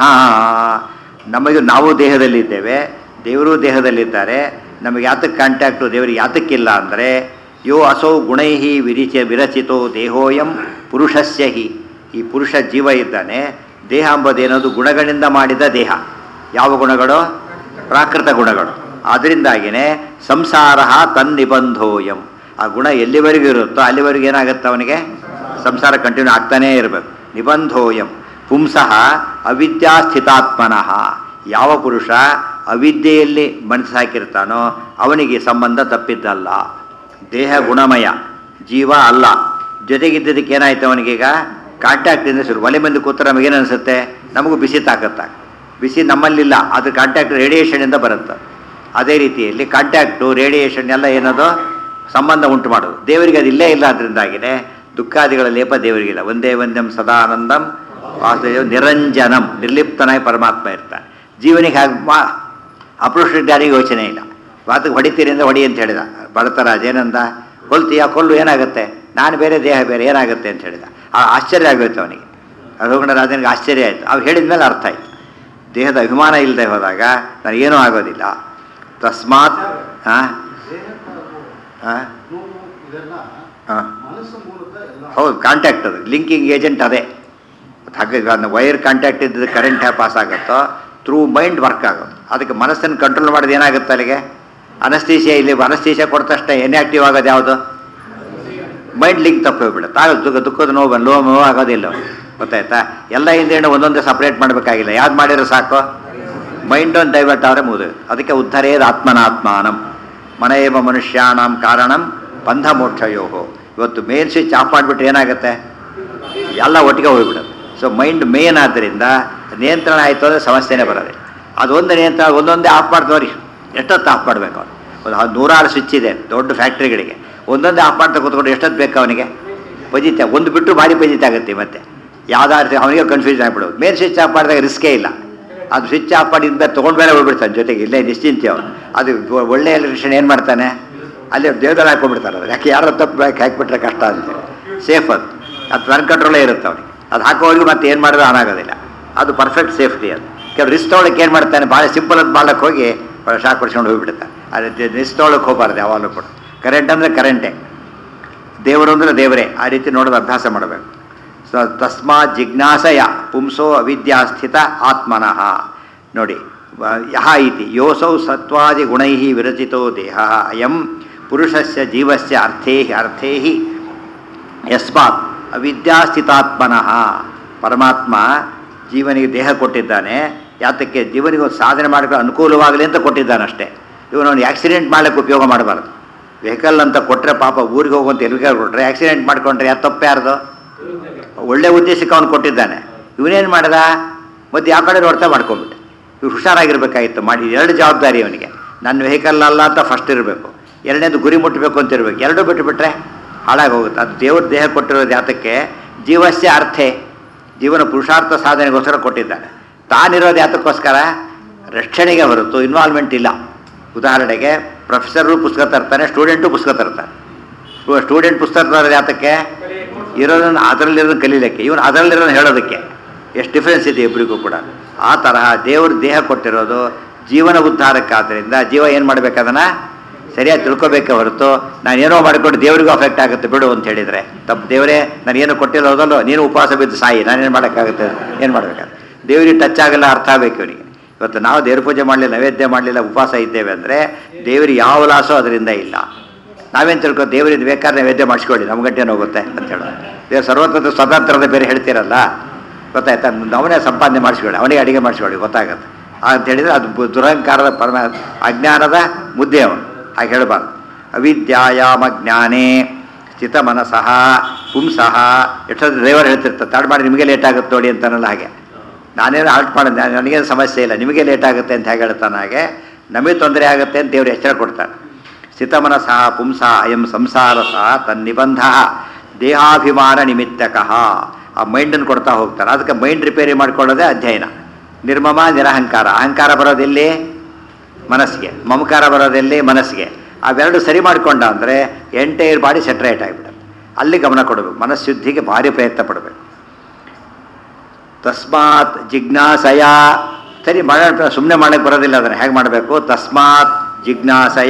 ನಮಗೆ ನಾವು ದೇಹದಲ್ಲಿದ್ದೇವೆ ದೇವರು ದೇಹದಲ್ಲಿದ್ದಾರೆ ನಮಗೆ ಯಾತಕ್ಕೆ ಕಾಂಟ್ಯಾಕ್ಟು ದೇವರಿಗೆ ಯಾತಕ್ಕಿಲ್ಲ ಅಂದರೆ ಯೋ ಅಸೌ ಗುಣೈ ವಿರಿಚ ವಿರಚಿತೋ ದೇಹೋಯಂ ಪುರುಷಸ್ಯ ಹಿ ಈ ಪುರುಷ ಜೀವ ಇದ್ದಾನೆ ದೇಹ ಎಂಬುದೇನದು ಗುಣಗಳಿಂದ ಮಾಡಿದ ದೇಹ ಯಾವ ಗುಣಗಳು ಪ್ರಾಕೃತ ಗುಣಗಳು ಅದರಿಂದಾಗಿಯೇ ಸಂಸಾರ ತನ್ನಿಬಂಧೋಯಂ ಆ ಗುಣ ಎಲ್ಲಿವರೆಗೂ ಇರುತ್ತೋ ಅಲ್ಲಿವರೆಗೂ ಏನಾಗುತ್ತೆ ಅವನಿಗೆ ಸಂಸಾರ ಕಂಟಿನ್ಯೂ ಆಗ್ತಾನೇ ಇರಬೇಕು ನಿಬಂಧೋಯಂ ಪುಂಸಃ ಅವಿದ್ಯಾಸ್ಥಿತಾತ್ಮನಃ ಯಾವ ಪುರುಷ ಅವಿದ್ಯೆಯಲ್ಲಿ ಮನಸ್ಸು ಹಾಕಿರ್ತಾನೋ ಅವನಿಗೆ ಸಂಬಂಧ ತಪ್ಪಿದ್ದಲ್ಲ ದೇಹ ಗುಣಮಯ ಜೀವ ಅಲ್ಲ ಜೊತೆಗಿದ್ದದಕ್ಕೆ ಏನಾಯ್ತು ಅವನಿಗೀಗ ಕಾಂಟ್ಯಾಕ್ಟಿಂದ ಶುರು ಒಲೆ ಮಂದಿ ಕೂತ್ರೆ ನಮಗೇನು ಅನಿಸುತ್ತೆ ನಮಗೂ ಬಿಸಿ ತಾಕತ್ತಾಗ ಬಿಸಿ ನಮ್ಮಲ್ಲಿಲ್ಲ ಅದು ಕಾಂಟ್ಯಾಕ್ಟ್ ರೇಡಿಯೇಷನಿಂದ ಬರುತ್ತೆ ಅದೇ ರೀತಿಯಲ್ಲಿ ಕಾಂಟ್ಯಾಕ್ಟು ರೇಡಿಯೇಷನ್ ಎಲ್ಲ ಏನದು ಸಂಬಂಧ ಉಂಟು ಮಾಡೋದು ದೇವರಿಗೆ ಅದು ಇಲ್ಲೇ ಇಲ್ಲ ಅದರಿಂದಾಗಿನೇ ದುಃಖಾದಿಗಳ ಲೇಪ ದೇವರಿಗಿಲ್ಲ ಒಂದೇ ಒಂದಂ ಸದಾನಂದಂ ವಾಸುದೇವ ನಿರಂಜನಂ ನಿರ್ಲಿಪ್ತನಾಗಿ ಪರಮಾತ್ಮ ಇರ್ತಾನೆ ಜೀವನಿಗೆ ಹಾಗೆ ಮಾ ಅಪೃಷ್ಟ ಜ್ಞಾನಿಗೆ ಯೋಚನೆ ಇಲ್ಲ ವಾತಕ್ಕೆ ಹೊಡಿತೀರಿ ಅಂದರೆ ಹೊಡಿ ಅಂತ ಹೇಳಿದ ಬಡತರಾಜ ಏನಂದ ಕೊಲ್ತೀಯ ಕೊಲ್ಲು ಏನಾಗುತ್ತೆ ನಾನು ಬೇರೆ ದೇಹ ಬೇರೆ ಏನಾಗುತ್ತೆ ಅಂತ ಹೇಳಿದ ಆ ಆಶ್ಚರ್ಯ ಆಗೋಯ್ತು ಅವನಿಗೆ ರಘುಗಣ ರಾಜನಿಗೆ ಆಶ್ಚರ್ಯ ಆಯಿತು ಅವ್ರು ಹೇಳಿದ ಮೇಲೆ ಅರ್ಥ ಆಯಿತು ದೇಹದ ಅಭಿಮಾನ ಇಲ್ಲದೆ ಹೋದಾಗ ನನಗೇನೂ ಆಗೋದಿಲ್ಲ ತಸ್ಮಾತ್ ಹಾಂ ಹಾಂ ಇದೆಲ್ಲ ಹಾಂ ಮನಸ್ಸು ಮೂಲಕ ಎಲ್ಲ ಹೌದು ಕಾಂಟ್ಯಾಕ್ಟ್ ಅದು ಲಿಂಕಿಂಗ್ ಏಜೆಂಟ್ ಅದೇ ಹಾಗೆ ವೈರ್ ಕಾಂಟ್ಯಾಕ್ಟ್ ಇದ್ದದ್ದು ಕರೆಂಟ್ ಹ್ಯಾ ಪಾಸ್ ಆಗುತ್ತೋ ಥ್ರೂ ಮೈಂಡ್ ವರ್ಕ್ ಆಗೋದು ಅದಕ್ಕೆ ಮನಸ್ಸನ್ನು ಕಂಟ್ರೋಲ್ ಮಾಡೋದು ಏನಾಗುತ್ತೆ ಅಲ್ಲಿಗೆ ಅನಸ್ತೀಸಿಯಾ ಇಲ್ಲಿ ಅನಸ್ತೀಸಿಯಾ ಕೊಟ್ಟ ತಕ್ಷಣ ಇನ್ಆಕ್ಟಿವ್ ಆಗೋದು ಯಾವುದು ಮೈಂಡ್ ಲಿಂಕ್ ತಪ್ಪು ಹೋಗ್ಬಿಡುತ್ತೆ ಆಗ ದುಃಖ ದುಃಖದ ನೋವು ಬಂದು ನೋವು ನೋವು ಆಗೋದಿಲ್ಲ ಅವ್ನಿಗೆ. ಗೊತ್ತಾಯ್ತಾ ಎಲ್ಲ ಹಿಂದೆ ಒಂದೊಂದೇ ಸಪ್ರೇಟ್ ಮಾಡಬೇಕಾಗಿಲ್ಲ ಯಾವ್ದು ಮಾಡಿದ್ರೆ ಸಾಕು ಮೈಂಡ್ ಒಂದು ಡೈವರ್ಟ್ ಆದರೆ ಮುಗಿದು ಅದಕ್ಕೆ ಉದ್ಧರೇದ ಆತ್ಮನಾತ್ಮಾನಂ ಮನೆಯವ ಮನುಷ್ಯಾಣಂ ಕಾರಣಂ ಬಂಧ ಮೋಕ್ಷಯೋಹೋ ಇವತ್ತು ಮೇನ್ ಸ್ವಿಚ್ ಆಫ್ ಮಾಡಿಬಿಟ್ರೆ ಏನಾಗುತ್ತೆ ಎಲ್ಲ ಒಟ್ಟಿಗೆ ಹೋಗ್ಬಿಡುತ್ತೆ ಸೊ ಮೈಂಡ್ ಮೇನ್ ಆದ್ದರಿಂದ ನಿಯಂತ್ರಣ ಆಯಿತು ಅಂದರೆ ಸಮಸ್ಯೆನೇ ಬರೋದೆ ಅದೊಂದು ನಿಯಂತ್ರಣ ಒಂದೊಂದೇ ಆಫ್ ಮಾಡ್ದವ್ರಿ ಎಷ್ಟೊತ್ತು ಆಫ್ ಮಾಡಬೇಕು ಅವನು ಒಂದು ಹತ್ತು ನೂರಾರು ಸ್ವಿಚ್ ಇದೆ ದೊಡ್ಡ ಫ್ಯಾಕ್ಟ್ರಿಗಳಿಗೆ ಒಂದೊಂದೇ ಆಫ್ ಮಾಡ್ತಾ ಕೂತ್ಕೊಂಡು ಎಷ್ಟೊತ್ತು ಬೇಕು ಅವನಿಗೆ ಪಜಿತ ಒಂದು ಬಿಟ್ಟು ಭಾರಿ ಪಜಿತ ಆಗುತ್ತೆ ಮತ್ತೆ ಯಾವ್ದಾದ್ರು ಅವನಿಗೆ ಕನ್ಫ್ಯೂಸ್ ಆಗಿಬಿಡೋದು ಮೇನ್ ಸ್ವಿಚ್ ಆಫ್ ಮಾಡಿದಾಗ ರಿಸ್ಕೇ ಇಲ್ಲ ಅದು ಸ್ವಿಚ್ ಆಫ್ ಮಾಡಿ ಮೇಲೆ ತೊಗೊಂಡು ಮೇಲೆ ಹೋಗ್ಬಿಡ್ತಾನೆ ಜೊತೆಗೆ ಇಲ್ಲೇ ನಿಶ್ಚಿಂತೆ ಅವನು ಅದು ಒ- ಒಳ್ಳೆ ಎಲೆಕ್ಟ್ರಿಷನ್ ಏನು ಮಾಡ್ತಾನೆ ಅಲ್ಲಿ ದೇವದಲ್ಲಿ ಹಾಕೊಂಡ್ಬಿಡ್ತಾರೆ ಅದು ಯಾಕೆ ಯಾರೋ ತಪ್ಪು ಹಾಕಿ ಹಾಕಿಬಿಟ್ರೆ ಕಷ್ಟ ಅಂತ ಸೇಫ್ ಅದು ಅದು ನನ್ನ ಕಂಟ್ರೋಲೇ ಇರುತ್ತೆ ಅವನಿಗೆ ಅದು ಹಾಕೋವರೆಗೂ ಮತ್ತೆ ಏನು ಮಾಡಿದ್ರು ಆನಾಗೋದಿಲ್ಲ ಅದು ಪರ್ಫೆಕ್ಟ್ ಸೇಫ್ಟಿ ಅದು ಕೆಲವು ರಿಸ್ಕ್ ತೊಗೊಳಕ್ಕೆ ಏನು ಮಾಡ್ತಾನೆ ಭಾಳ ಸಿಂಪಲ್ ಅಂತ ಮಾಡಕ್ಕೆ ಹೋಗಿ ಶಾಕ್ ಹೊಡ್ಸ್ಕೊಂಡು ಹೋಗ್ಬಿಡ್ತಾನೆ ಅದು ರಿಸ್ಕ್ ತೊಗೊಳಕ್ಕೆ ಹೋಗಬಾರ್ದು ಯಾವಾಗಲೂ ಕೂಡ ಕರೆಂಟ್ ಅಂದರೆ ಕರೆಂಟೇ ದೇವರು ಅಂದರೆ ದೇವರೇ ಆ ರೀತಿ ನೋಡೋದು ಅಭ್ಯಾಸ ಮಾಡಬೇಕು ಸ ತಸ್ಮಾತ್ ಜಿಜ್ಞಾಸಯ ಪುಂಸೋ ಅವಿದ್ಯಾಸ್ಥಿತ ಆತ್ಮನಃ ನೋಡಿ ವ- ಯಹ ಇತಿ ಯೋಸೌ ಸತ್ವಾದಿ ಗುಣೈ ವಿರಚಿತೋ ದೇಹ ಅಯಂ ಪುರುಷಸ್ಯ ಜೀವಸ್ಯ ಅರ್ಥೇ ಅರ್ಥೇ ಯಸ್ಮಾತ್ ಅವಿದ್ಯಾಸ್ಥಿತಾತ್ಮನಃ ಪರಮಾತ್ಮ ಜೀವನಿಗೆ ದೇಹ ಕೊಟ್ಟಿದ್ದಾನೆ ಯಾತಕ್ಕೆ ಜೀವನಿಗೆ ಒಂದು ಸಾಧನೆ ಮಾಡಕ್ಕೆ ಅನುಕೂಲವಾಗಲಿ ಅಂತ ಕೊಟ್ಟಿದ್ದಾನೆ ಅಷ್ಟೇ ಇವನು ಆಕ್ಸಿಡೆಂಟ್ ಮಾಡಕ್ಕೆ ಉಪಯೋಗ ಮಾಡಬಾರ್ದು ವೆಹಿಕಲ್ ಅಂತ ಕೊಟ್ಟರೆ ಪಾಪ ಊರಿಗೆ ಹೋಗುವಂತ ಎಲ್ಲಿಗೆ ಕೊಟ್ಟರೆ ಆಕ್ಸಿಡೆಂಟ್ ಮಾಡ್ಕೊಂಡ್ರೆ ಯಾರು ತಪ್ಪು ಯಾರ್ದು ಒಳ್ಳೆ ಉದ್ದೇಶಕ್ಕೆ ಅವನು ಕೊಟ್ಟಿದ್ದಾನೆ ಇವನೇನು ಮಾಡ್ದ ಮತ್ತೆ ಯಾವ ಕಡೆ ನೋಡ್ತಾ ಮಾಡ್ಕೊಂಬಿಟ್ಟೆ ಇವ್ರು ಹುಷಾರಾಗಿರ್ಬೇಕಾಗಿತ್ತು ಮಾಡಿ ಎರಡು ಜವಾಬ್ದಾರಿ ಅವನಿಗೆ ನನ್ನ ವೆಹಿಕಲ್ ಅಲ್ಲ ಅಂತ ಫಸ್ಟ್ ಇರಬೇಕು ಎರಡನೇದು ಗುರಿ ಮುಟ್ಟಬೇಕು ಅಂತ ಇರಬೇಕು ಎರಡೂ ಬಿಟ್ಟುಬಿಟ್ರೆ ಹಾಳಾಗೋಗುತ್ತೆ ಅದು ದೇವ್ರ ದೇಹ ಕೊಟ್ಟಿರೋದು ಯಾತಕ್ಕೆ ಜೀವಸ್ಯ ಅರ್ಥೆ ಜೀವನ ಪುರುಷಾರ್ಥ ಸಾಧನೆಗೋಸ್ಕರ ಕೊಟ್ಟಿದ್ದಾನೆ ತಾನಿರೋದು ಯಾತಕ್ಕೋಸ್ಕರ ರಕ್ಷಣೆಗೆ ಹೊರತು ಇನ್ವಾಲ್ವ್ಮೆಂಟ್ ಇಲ್ಲ ಉದಾಹರಣೆಗೆ ಪ್ರೊಫೆಸರು ಪುಸ್ತಕ ತರ್ತಾನೆ ಸ್ಟೂಡೆಂಟು ಪುಸ್ತಕ ತರ್ತಾನೆ ಸ್ಟೂಡೆಂಟ್ ಪುಸ್ತಕ ತರೋದು ಯಾತಕ್ಕೆ ಇರೋದನ್ನು ಅದರಲ್ಲಿರೋದನ್ನು ಕಲೀಲಿಕ್ಕೆ ಇವನು ಅದರಲ್ಲಿರೋದನ್ನು ಹೇಳೋದಕ್ಕೆ ಎಷ್ಟು ಡಿಫ್ರೆನ್ಸ್ ಇದೆ ಇಬ್ಬರಿಗೂ ಕೂಡ ಆ ತರಹ ದೇವ್ರ ದೇಹ ಕೊಟ್ಟಿರೋದು ಜೀವನ ಉದ್ಧಾರಕ್ಕಾದ್ದರಿಂದ ಜೀವ ಏನು ಮಾಡ್ಬೇಕದನ್ನು ಸರಿಯಾಗಿ ತಿಳ್ಕೊಬೇಕೆ ಹೊರತು ನಾನು ಏನೋ ಮಾಡಿಕೊಂಡು ದೇವರಿಗೂ ಅಫೆಕ್ಟ್ ಆಗುತ್ತೆ ಬಿಡು ಅಂತ ಹೇಳಿದರೆ ತಪ್ಪು ದೇವರೇ ನಾನು ಏನು ಕೊಟ್ಟಿಲ್ಲ ಹೋದಲ್ಲೋ ನೀನು ಉಪವಾಸ ಬಿದ್ದು ಸಾಯಿ ನಾನೇನು ಮಾಡೋಕ್ಕಾಗುತ್ತೆ ಏನು ಮಾಡಬೇಕಾದ್ರೆ ದೇವರಿಗೆ ಟಚ್ ಆಗಲ್ಲ ಅರ್ಥ ಆಗಬೇಕು ಇವನಿಗೆ ಇವತ್ತು ನಾವು ದೇವ್ರ ಪೂಜೆ ಮಾಡಲಿಲ್ಲ ನೈವೇದ್ಯ ಮಾಡಲಿಲ್ಲ ಉಪವಾಸ ಇದ್ದೇವೆ ಅಂದರೆ ದೇವರಿಗೆ ಯಾವ ಲಾಸೋ ಅದರಿಂದ ಇಲ್ಲ ನಾವೇನು ತಿಳ್ಕೊ ದೇವರಿಂದ ಬೇಕಾದ್ರೆ ನೈವೇದ್ಯ ಮಾಡಿಸ್ಕೊಳ್ಳಿ ನಮ್ಗಂಟೇನು ಹೋಗುತ್ತೆ ಅಂತ ಹೇಳೋದು ದೇವ್ರ ಸರ್ವತ್ರ ಸ್ವತಂತ್ರದ ಬೇರೆ ಹೇಳ್ತೀರಲ್ಲ ಗೊತ್ತಾಯ್ತಾ ಅವನೇ ಸಂಪಾದನೆ ಮಾಡಿಸ್ಕೊಳ್ಳಿ ಅವನಿಗೆ ಅಡಿಗೆ ಮಾಡಿಸ್ಕೊಳ್ಳಿ ಗೊತ್ತಾಗತ್ತೆ ಅಂತ ಹೇಳಿದರೆ ಅದು ಬು- ದುರಹಂಕಾರದ ಪರಮ ಅಜ್ಞಾನದ ಮುದ್ದೆ ಅವನು ಹಾಗೆ ಹೇಳಬಾರ್ದು ಅವಿದ್ಯಾಯಾಮ ಜ್ಞಾನೇ ಸ್ಥಿತ ಮನಸಃ ಪುಂಸಃ ಎಷ್ಟೊಂದು ಡ್ರೈವರ್ ಹೇಳ್ತಿರ್ತಾರೆ ತಡ ಮಾಡಿ ನಿಮಗೆ ಲೇಟ್ ಆಗುತ್ತೆ ನೋಡಿ ಅಂತಾನಲ್ಲ ಹಾಗೆ ನಾನೇನು ಹಾಲ್ಟ್ ಮಾಡಿದೆ ನನಗೇನು ಸಮಸ್ಯೆ ಇಲ್ಲ ನಿಮಗೆ ಲೇಟ್ ಆಗುತ್ತೆ ಅಂತ ಹೇಗೆ ಹೇಳ್ತಾನೆ ಹಾಗೆ ನಮಗೆ ತೊಂದರೆ ಆಗುತ್ತೆ ಅಂತ ದೇವರು ಎಚ್ಚರ ಕೊಡ್ತಾನೆ ಸ್ಥಿತಮನಸಃ ಪುಂಸ ಅಯಂ ಸಂಸಾರ ಸಹ ತನ್ನಿಬಂಧ ದೇಹಾಭಿಮಾನ ನಿಮಿತ್ತಕಃ ಆ ಮೈಂಡನ್ನು ಕೊಡ್ತಾ ಹೋಗ್ತಾರೆ ಅದಕ್ಕೆ ಮೈಂಡ್ ರಿಪೇರಿ ಮಾಡ್ಕೊಳ್ಳೋದೇ ಅಧ್ಯಯನ ನಿರ್ಮಮ ನಿರಹಂಕಾರ ಅಹಂಕಾರ ಬರೋದೆಲ್ಲಿ ಮನಸ್ಸಿಗೆ ಮಮಕಾರ ಬರೋದೆಲ್ಲಿ ಮನಸ್ಸಿಗೆ ಅವೆರಡು ಸರಿ ಮಾಡಿಕೊಂಡ ಅಂದರೆ ಎಂಟೈರ್ ಬಾಡಿ ಸೆಟ್ರೇಟ್ ಆಗಿಬಿಡುತ್ತೆ ಅಲ್ಲಿ ಗಮನ ಕೊಡಬೇಕು ಮನಸ್ಸುದ್ಧಿಗೆ ಭಾರಿ ಪ್ರಯತ್ನ ಪಡಬೇಕು ತಸ್ಮಾತ್ ಜಿಜ್ಞಾಸಯ ಸರಿ ಮಾಡೋಣ ಸುಮ್ಮನೆ ಮಾಡಕ್ಕೆ ಬರೋದಿಲ್ಲ ಅದನ್ನು ಹೇಗೆ ಮಾಡಬೇಕು ತಸ್ಮಾತ್ ಜಿಜ್ಞಾಸಯ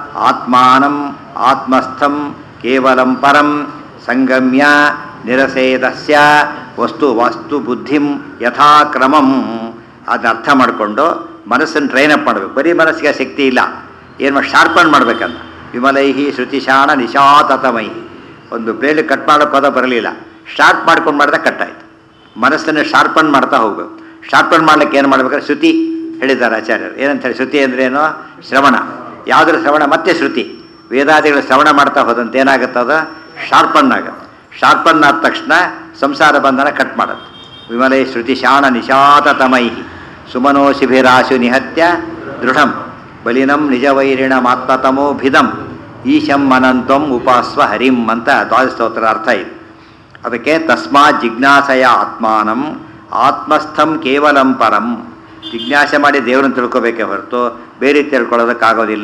ಆತ್ಮಾನಂ ಆತ್ಮಸ್ಥಂ ಕೇವಲಂ ಪರಂ ಸಂಗಮ್ಯ ನಿರಸೇದಸ್ಯ ವಸ್ತು ವಸ್ತು ಬುದ್ಧಿಂ ಯಥಾಕ್ರಮಂ ಅದನ್ನ ಅರ್ಥ ಮಾಡಿಕೊಂಡು ಮನಸ್ಸನ್ನು ಟ್ರೈನ್ ಅಪ್ ಮಾಡಬೇಕು ಬರೀ ಮನಸ್ಸಿಗೆ ಶಕ್ತಿ ಇಲ್ಲ ಏನು ಮಾಡಿ ಶಾರ್ಪನ್ ಮಾಡ್ಬೇಕಂತ ವಿಮಲೈಹಿ ಶ್ರುತಿಶಾಣ ನಿಶಾತತಮೈಹಿ ಒಂದು ಬ್ಲೇಡ್ ಕಟ್ ಮಾಡೋ ಪದ ಬರಲಿಲ್ಲ ಶಾರ್ಪ್ ಮಾಡ್ಕೊಂಡು ಮಾಡಿದ್ರೆ ಕಟ್ಟಾಯ್ತು ಮನಸ್ಸನ್ನು ಶಾರ್ಪನ್ ಮಾಡ್ತಾ ಹೋಗ್ಬೇಕು ಶಾರ್ಪನ್ ಮಾಡ್ಲಿಕ್ಕೆ ಏನು ಮಾಡ್ಬೇಕಾದ್ರೆ ಶ್ರುತಿ ಹೇಳಿದ್ದಾರೆ ಆಚಾರ್ಯರು ಏನಂತ ಹೇಳಿ ಶ್ರುತಿ ಅಂದ್ರೆ ಏನು ಶ್ರವಣ ಯಾವುದ್ರ ಶ್ರವಣ ಮತ್ತೆ ಶ್ರುತಿ ವೇದಾದಿಗಳ ಶ್ರವಣ ಮಾಡ್ತಾ ಹೋದಂತೆ ಏನಾಗುತ್ತೆ ಅದು ಶಾರ್ಪನ್ ಆಗುತ್ತೆ ಶಾರ್ಪನ್ ಆದ ತಕ್ಷಣ ಸಂಸಾರ ಬಂಧನ ಕಟ್ ಮಾಡುತ್ತೆ ವಿಮಲೈ ಶ್ರುತಿ ಶಾಣ ನಿಶಾತತಮೈಹಿ ಸುಮನೋ ಶಿಬಿರಾಶು ನಿಹತ್ಯ ದೃಢಂ ಬಲಿನಂ ನಿಜವೈರಿಣ ಮಾತ್ಮತಮೋ ಭಿದಂ ಈಶಂ ಅನಂತಂ ಉಪಾಸ್ವ ಹರಿಂ ಅಂತ ದ್ವಾದಶ ಸ್ತೋತ್ರದ ಅರ್ಥ ಇದೆ ಅದಕ್ಕೆ ತಸ್ಮಾತ್ ಜಿಜ್ಞಾಸಯ ಆತ್ಮಾನಂ ಆತ್ಮಸ್ಥಂ ಕೇವಲಂ ಪರಂ ಜಿಜ್ಞಾಸೆ ಮಾಡಿ ದೇವರನ್ನು ತಿಳ್ಕೋಬೇಕೇ ಹೊರತು ಬೇರೆ ತಿಳ್ಕೊಳ್ಳೋದಕ್ಕಾಗೋದಿಲ್ಲ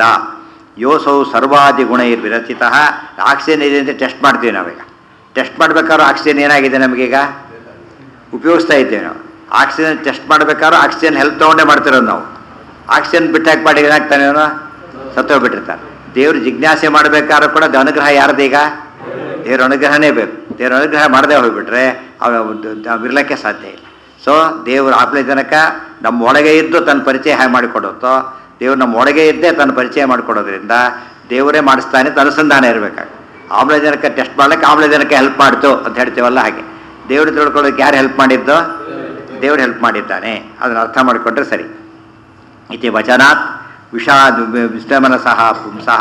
ಯೋಸೌ ಸರ್ವಾದಿ ಗುಣ ವಿರಚಿತ ಆಕ್ಸಿಜನ್ ಇದೆ ಅಂತ ಟೆಸ್ಟ್ ಮಾಡ್ತೀವಿ ನಾವೀಗ ಟೆಸ್ಟ್ ಮಾಡ್ಬೇಕಾದ್ರೂ ಆಕ್ಸಿಜನ್ ಏನಾಗಿದೆ ನಮಗೀಗ ಉಪಯೋಗಿಸ್ತಾ ಇದ್ದೇವೆ ನಾವು ಆಕ್ಸಿಜನ್ ಟೆಸ್ಟ್ ಮಾಡ್ಬೇಕಾದ್ರೂ ಆಕ್ಸಿಜನ್ ಹೆಲ್ಪ್ ತೊಗೊಂಡೇ ಮಾಡ್ತಿರೋದು ನಾವು ಆಕ್ಸಿಜನ್ ಬಿಟ್ಟಾಕ್ ಮಾಡಿ ಏನಾಗ್ತಾನೆ ಅವನು ಸತ್ತೋಗ್ಬಿಟ್ಟಿರ್ತಾನೆ ದೇವ್ರು ಜಿಜ್ಞಾಸೆ ಮಾಡಬೇಕಾದ್ರೂ ಕೂಡ ಅದು ಅನುಗ್ರಹ ಯಾರ್ದೀಗ ದೇವ್ರ ಅನುಗ್ರಹನೇ ಬೇಕು ದೇವ್ರ ಅನುಗ್ರಹ ಮಾಡದೆ ಹೋಗ್ಬಿಟ್ರೆ ಅವನು ಇರಲಿಕ್ಕೆ ಸಾಧ್ಯ ಇಲ್ಲ ಸೊ ದೇವ್ರ ಆಪ್ಲೆ ಜನಕ ನಮ್ಮ ಒಳಗೆ ಇದ್ದು ತನ್ನ ಪರಿಚಯ ಹೇಗೆ ಮಾಡಿಕೊಡುತ್ತೋ ದೇವ್ರು ನಮ್ಮ ಒಳಗೆ ಇದ್ದೇ ತನ್ನ ಪರಿಚಯ ಮಾಡಿಕೊಡೋದ್ರಿಂದ ದೇವರೇ ಮಾಡಿಸ್ತಾನೆ ಅಂತ ಅನುಸಂಧಾನ ಇರಬೇಕಾಗ ಆಮ್ಲಜನಕ ಟೆಸ್ಟ್ ಮಾಡ್ಲಿಕ್ಕೆ ಆಮ್ಲಜನಕ ಹೆಲ್ಪ್ ಮಾಡ್ತು ಅಂತ ಹೇಳ್ತೀವಲ್ಲ ಹಾಗೆ ದೇವ್ರು ತಿಳ್ಕೊಳ್ಳೋಕೆ ಯಾರು ಹೆಲ್ಪ್ ಮಾಡಿದ್ದು ದೇವ್ರು ಹೆಲ್ಪ್ ಮಾಡಿದ್ದಾನೆ ಅದನ್ನು ಅರ್ಥ ಮಾಡಿಕೊಂಡ್ರೆ ಸರಿ ಇತಿ ವಚನಾತ್ ವಿಷಾ ವಿಷ್ಣಮನಸಃ ಪುಂಸಃ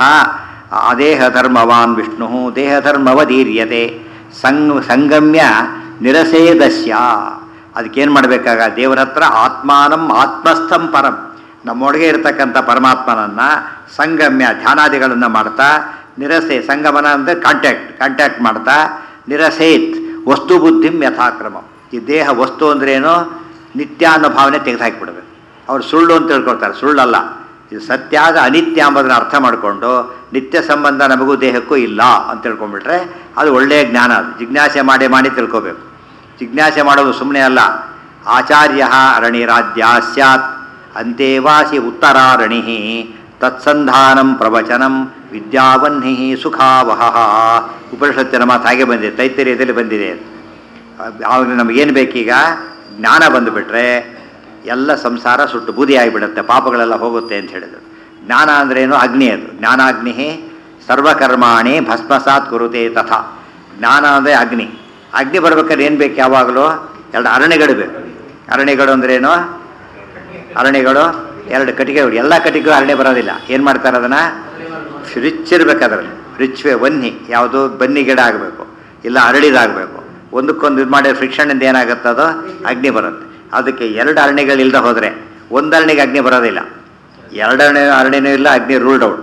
ಅದೇಹ ಧರ್ಮವಾನ್ ವಿಷ್ಣು ದೇಹಧರ್ಮವಧೀರ್ಯತೆ ಸಂಗ್ ಸಂಗಮ್ಯ ನಿರಸೇದಸ್ಯ ಅದಕ್ಕೇನು ಮಾಡಬೇಕಾಗ ದೇವರ ಹತ್ರ ಆತ್ಮಾನಂ ಆತ್ಮಸ್ಥಂ ಪರಂ ನಮ್ಮೊಳಗೆ ಇರತಕ್ಕಂಥ ಪರಮಾತ್ಮನನ್ನು ಸಂಗಮ್ಯ ಧ್ಯಾನಾದಿಗಳನ್ನು ಮಾಡ್ತಾ ನಿರಸೆ ಸಂಗಮನ ಅಂದರೆ ಕಾಂಟ್ಯಾಕ್ಟ್ ಕಾಂಟ್ಯಾಕ್ಟ್ ಮಾಡ್ತಾ ನಿರಸೇತ್ ವಸ್ತು ಬುದ್ಧಿಂ ಯಥಾಕ್ರಮ ಈ ದೇಹ ವಸ್ತು ಅಂದ್ರೇನು ನಿತ್ಯ ಅನ್ನೋ ಭಾವನೆ ತೆಗೆದುಹಾಕಿಬಿಡ್ಬೇಕು ಅವ್ರು ಸುಳ್ಳು ಅಂತ ತಿಳ್ಕೊಳ್ತಾರೆ ಸುಳ್ಳಲ್ಲ ಇದು ಸತ್ಯ ಆದ ಅನಿತ್ಯ ಎಂಬುದನ್ನು ಅರ್ಥ ಮಾಡಿಕೊಂಡು ನಿತ್ಯ ಸಂಬಂಧ ನಮಗೂ ದೇಹಕ್ಕೂ ಇಲ್ಲ ಅಂತ ತಿಳ್ಕೊಂಡ್ಬಿಟ್ರೆ ಅದು ಒಳ್ಳೆಯ ಜ್ಞಾನ ಅದು ಜಿಜ್ಞಾಸೆ ಮಾಡಿ ಮಾಡಿ ತಿಳ್ಕೊಬೇಕು ಜಿಜ್ಞಾಸೆ ಮಾಡೋದು ಸುಮ್ಮನೆ ಅಲ್ಲ ಆಚಾರ್ಯ ಅರಣಿರಾಧ್ಯ ಸ್ಯಾತ್ ಅಂತೇವಾಸಿ ಉತ್ತರಾರಣಿ ತತ್ಸಂಧಾನಂ ಪ್ರವಚನಂ ವಿದ್ಯಾವನ್ಹಿ ಸುಖಾವಹ ಉಪನಿಷತ್ತಿನ ಮಾತು ಹಾಗೆ ಬಂದಿದೆ ತೈತರಿಯದಲ್ಲಿ ಬಂದಿದೆ ಆವಾಗ ನಮಗೇನು ಬೇಕೀಗ ಜ್ಞಾನ ಬಂದುಬಿಟ್ರೆ ಎಲ್ಲ ಸಂಸಾರ ಸುಟ್ಟು ಬೂದಿ ಆಗಿಬಿಡುತ್ತೆ ಪಾಪಗಳೆಲ್ಲ ಹೋಗುತ್ತೆ ಅಂತ ಹೇಳಿದರು ಜ್ಞಾನ ಅಂದ್ರೇನು ಅಗ್ನಿ ಅದು ಜ್ಞಾನಾಗ್ನಿ ಸರ್ವಕರ್ಮಾಣಿ ಭಸ್ಮಸಾತ್ ಕುರುತೆ ತಥಾ ಜ್ಞಾನ ಅಂದರೆ ಅಗ್ನಿ ಅಗ್ನಿ ಬರ್ಬೇಕಾದ್ರೆ ಏನು ಬೇಕು ಯಾವಾಗಲೂ ಎರಡು ಅರಣ್ಯಗಳು ಬೇಕು ಅರಣ್ಯಗಳು ಅಂದ್ರೇನು ಅರಣ್ಯಗಳು ಎರಡು ಕಟ್ಟಿಗೆ ಎಲ್ಲ ಕಟ್ಟಿಗೆ ಅರಣ್ಯ ಬರೋದಿಲ್ಲ ಏನು ಮಾಡ್ತಾರೆ ಅದನ್ನು ರಿಚ್ ಇರ್ಬೇಕು ಅದರಲ್ಲಿ ರಿಚ್ ಬನ್ನಿ ಯಾವುದು ಬನ್ನಿ ಗಿಡ ಆಗಬೇಕು ಇಲ್ಲ ಅರಳಿದಾಗಬೇಕು ಒಂದಕ್ಕೊಂದು ಇದು ಮಾಡಿ ಫ್ರಿಕ್ಷನಿಂದ ಏನಾಗುತ್ತೆ ಅದು ಅಗ್ನಿ ಬರುತ್ತೆ ಅದಕ್ಕೆ ಎರಡು ಅರಣ್ಯಗಳು ಇಲ್ಲದೆ ಹೋದರೆ ಒಂದು ಅರಣ್ಯಗೆ ಅಗ್ನಿ ಬರೋದಿಲ್ಲ ಎರಡು ಅರಣ್ಯ ಅರಣ್ಯನೂ ಇಲ್ಲ ಅಗ್ನಿ ರೂಲ್ಡ್ ಔಟ್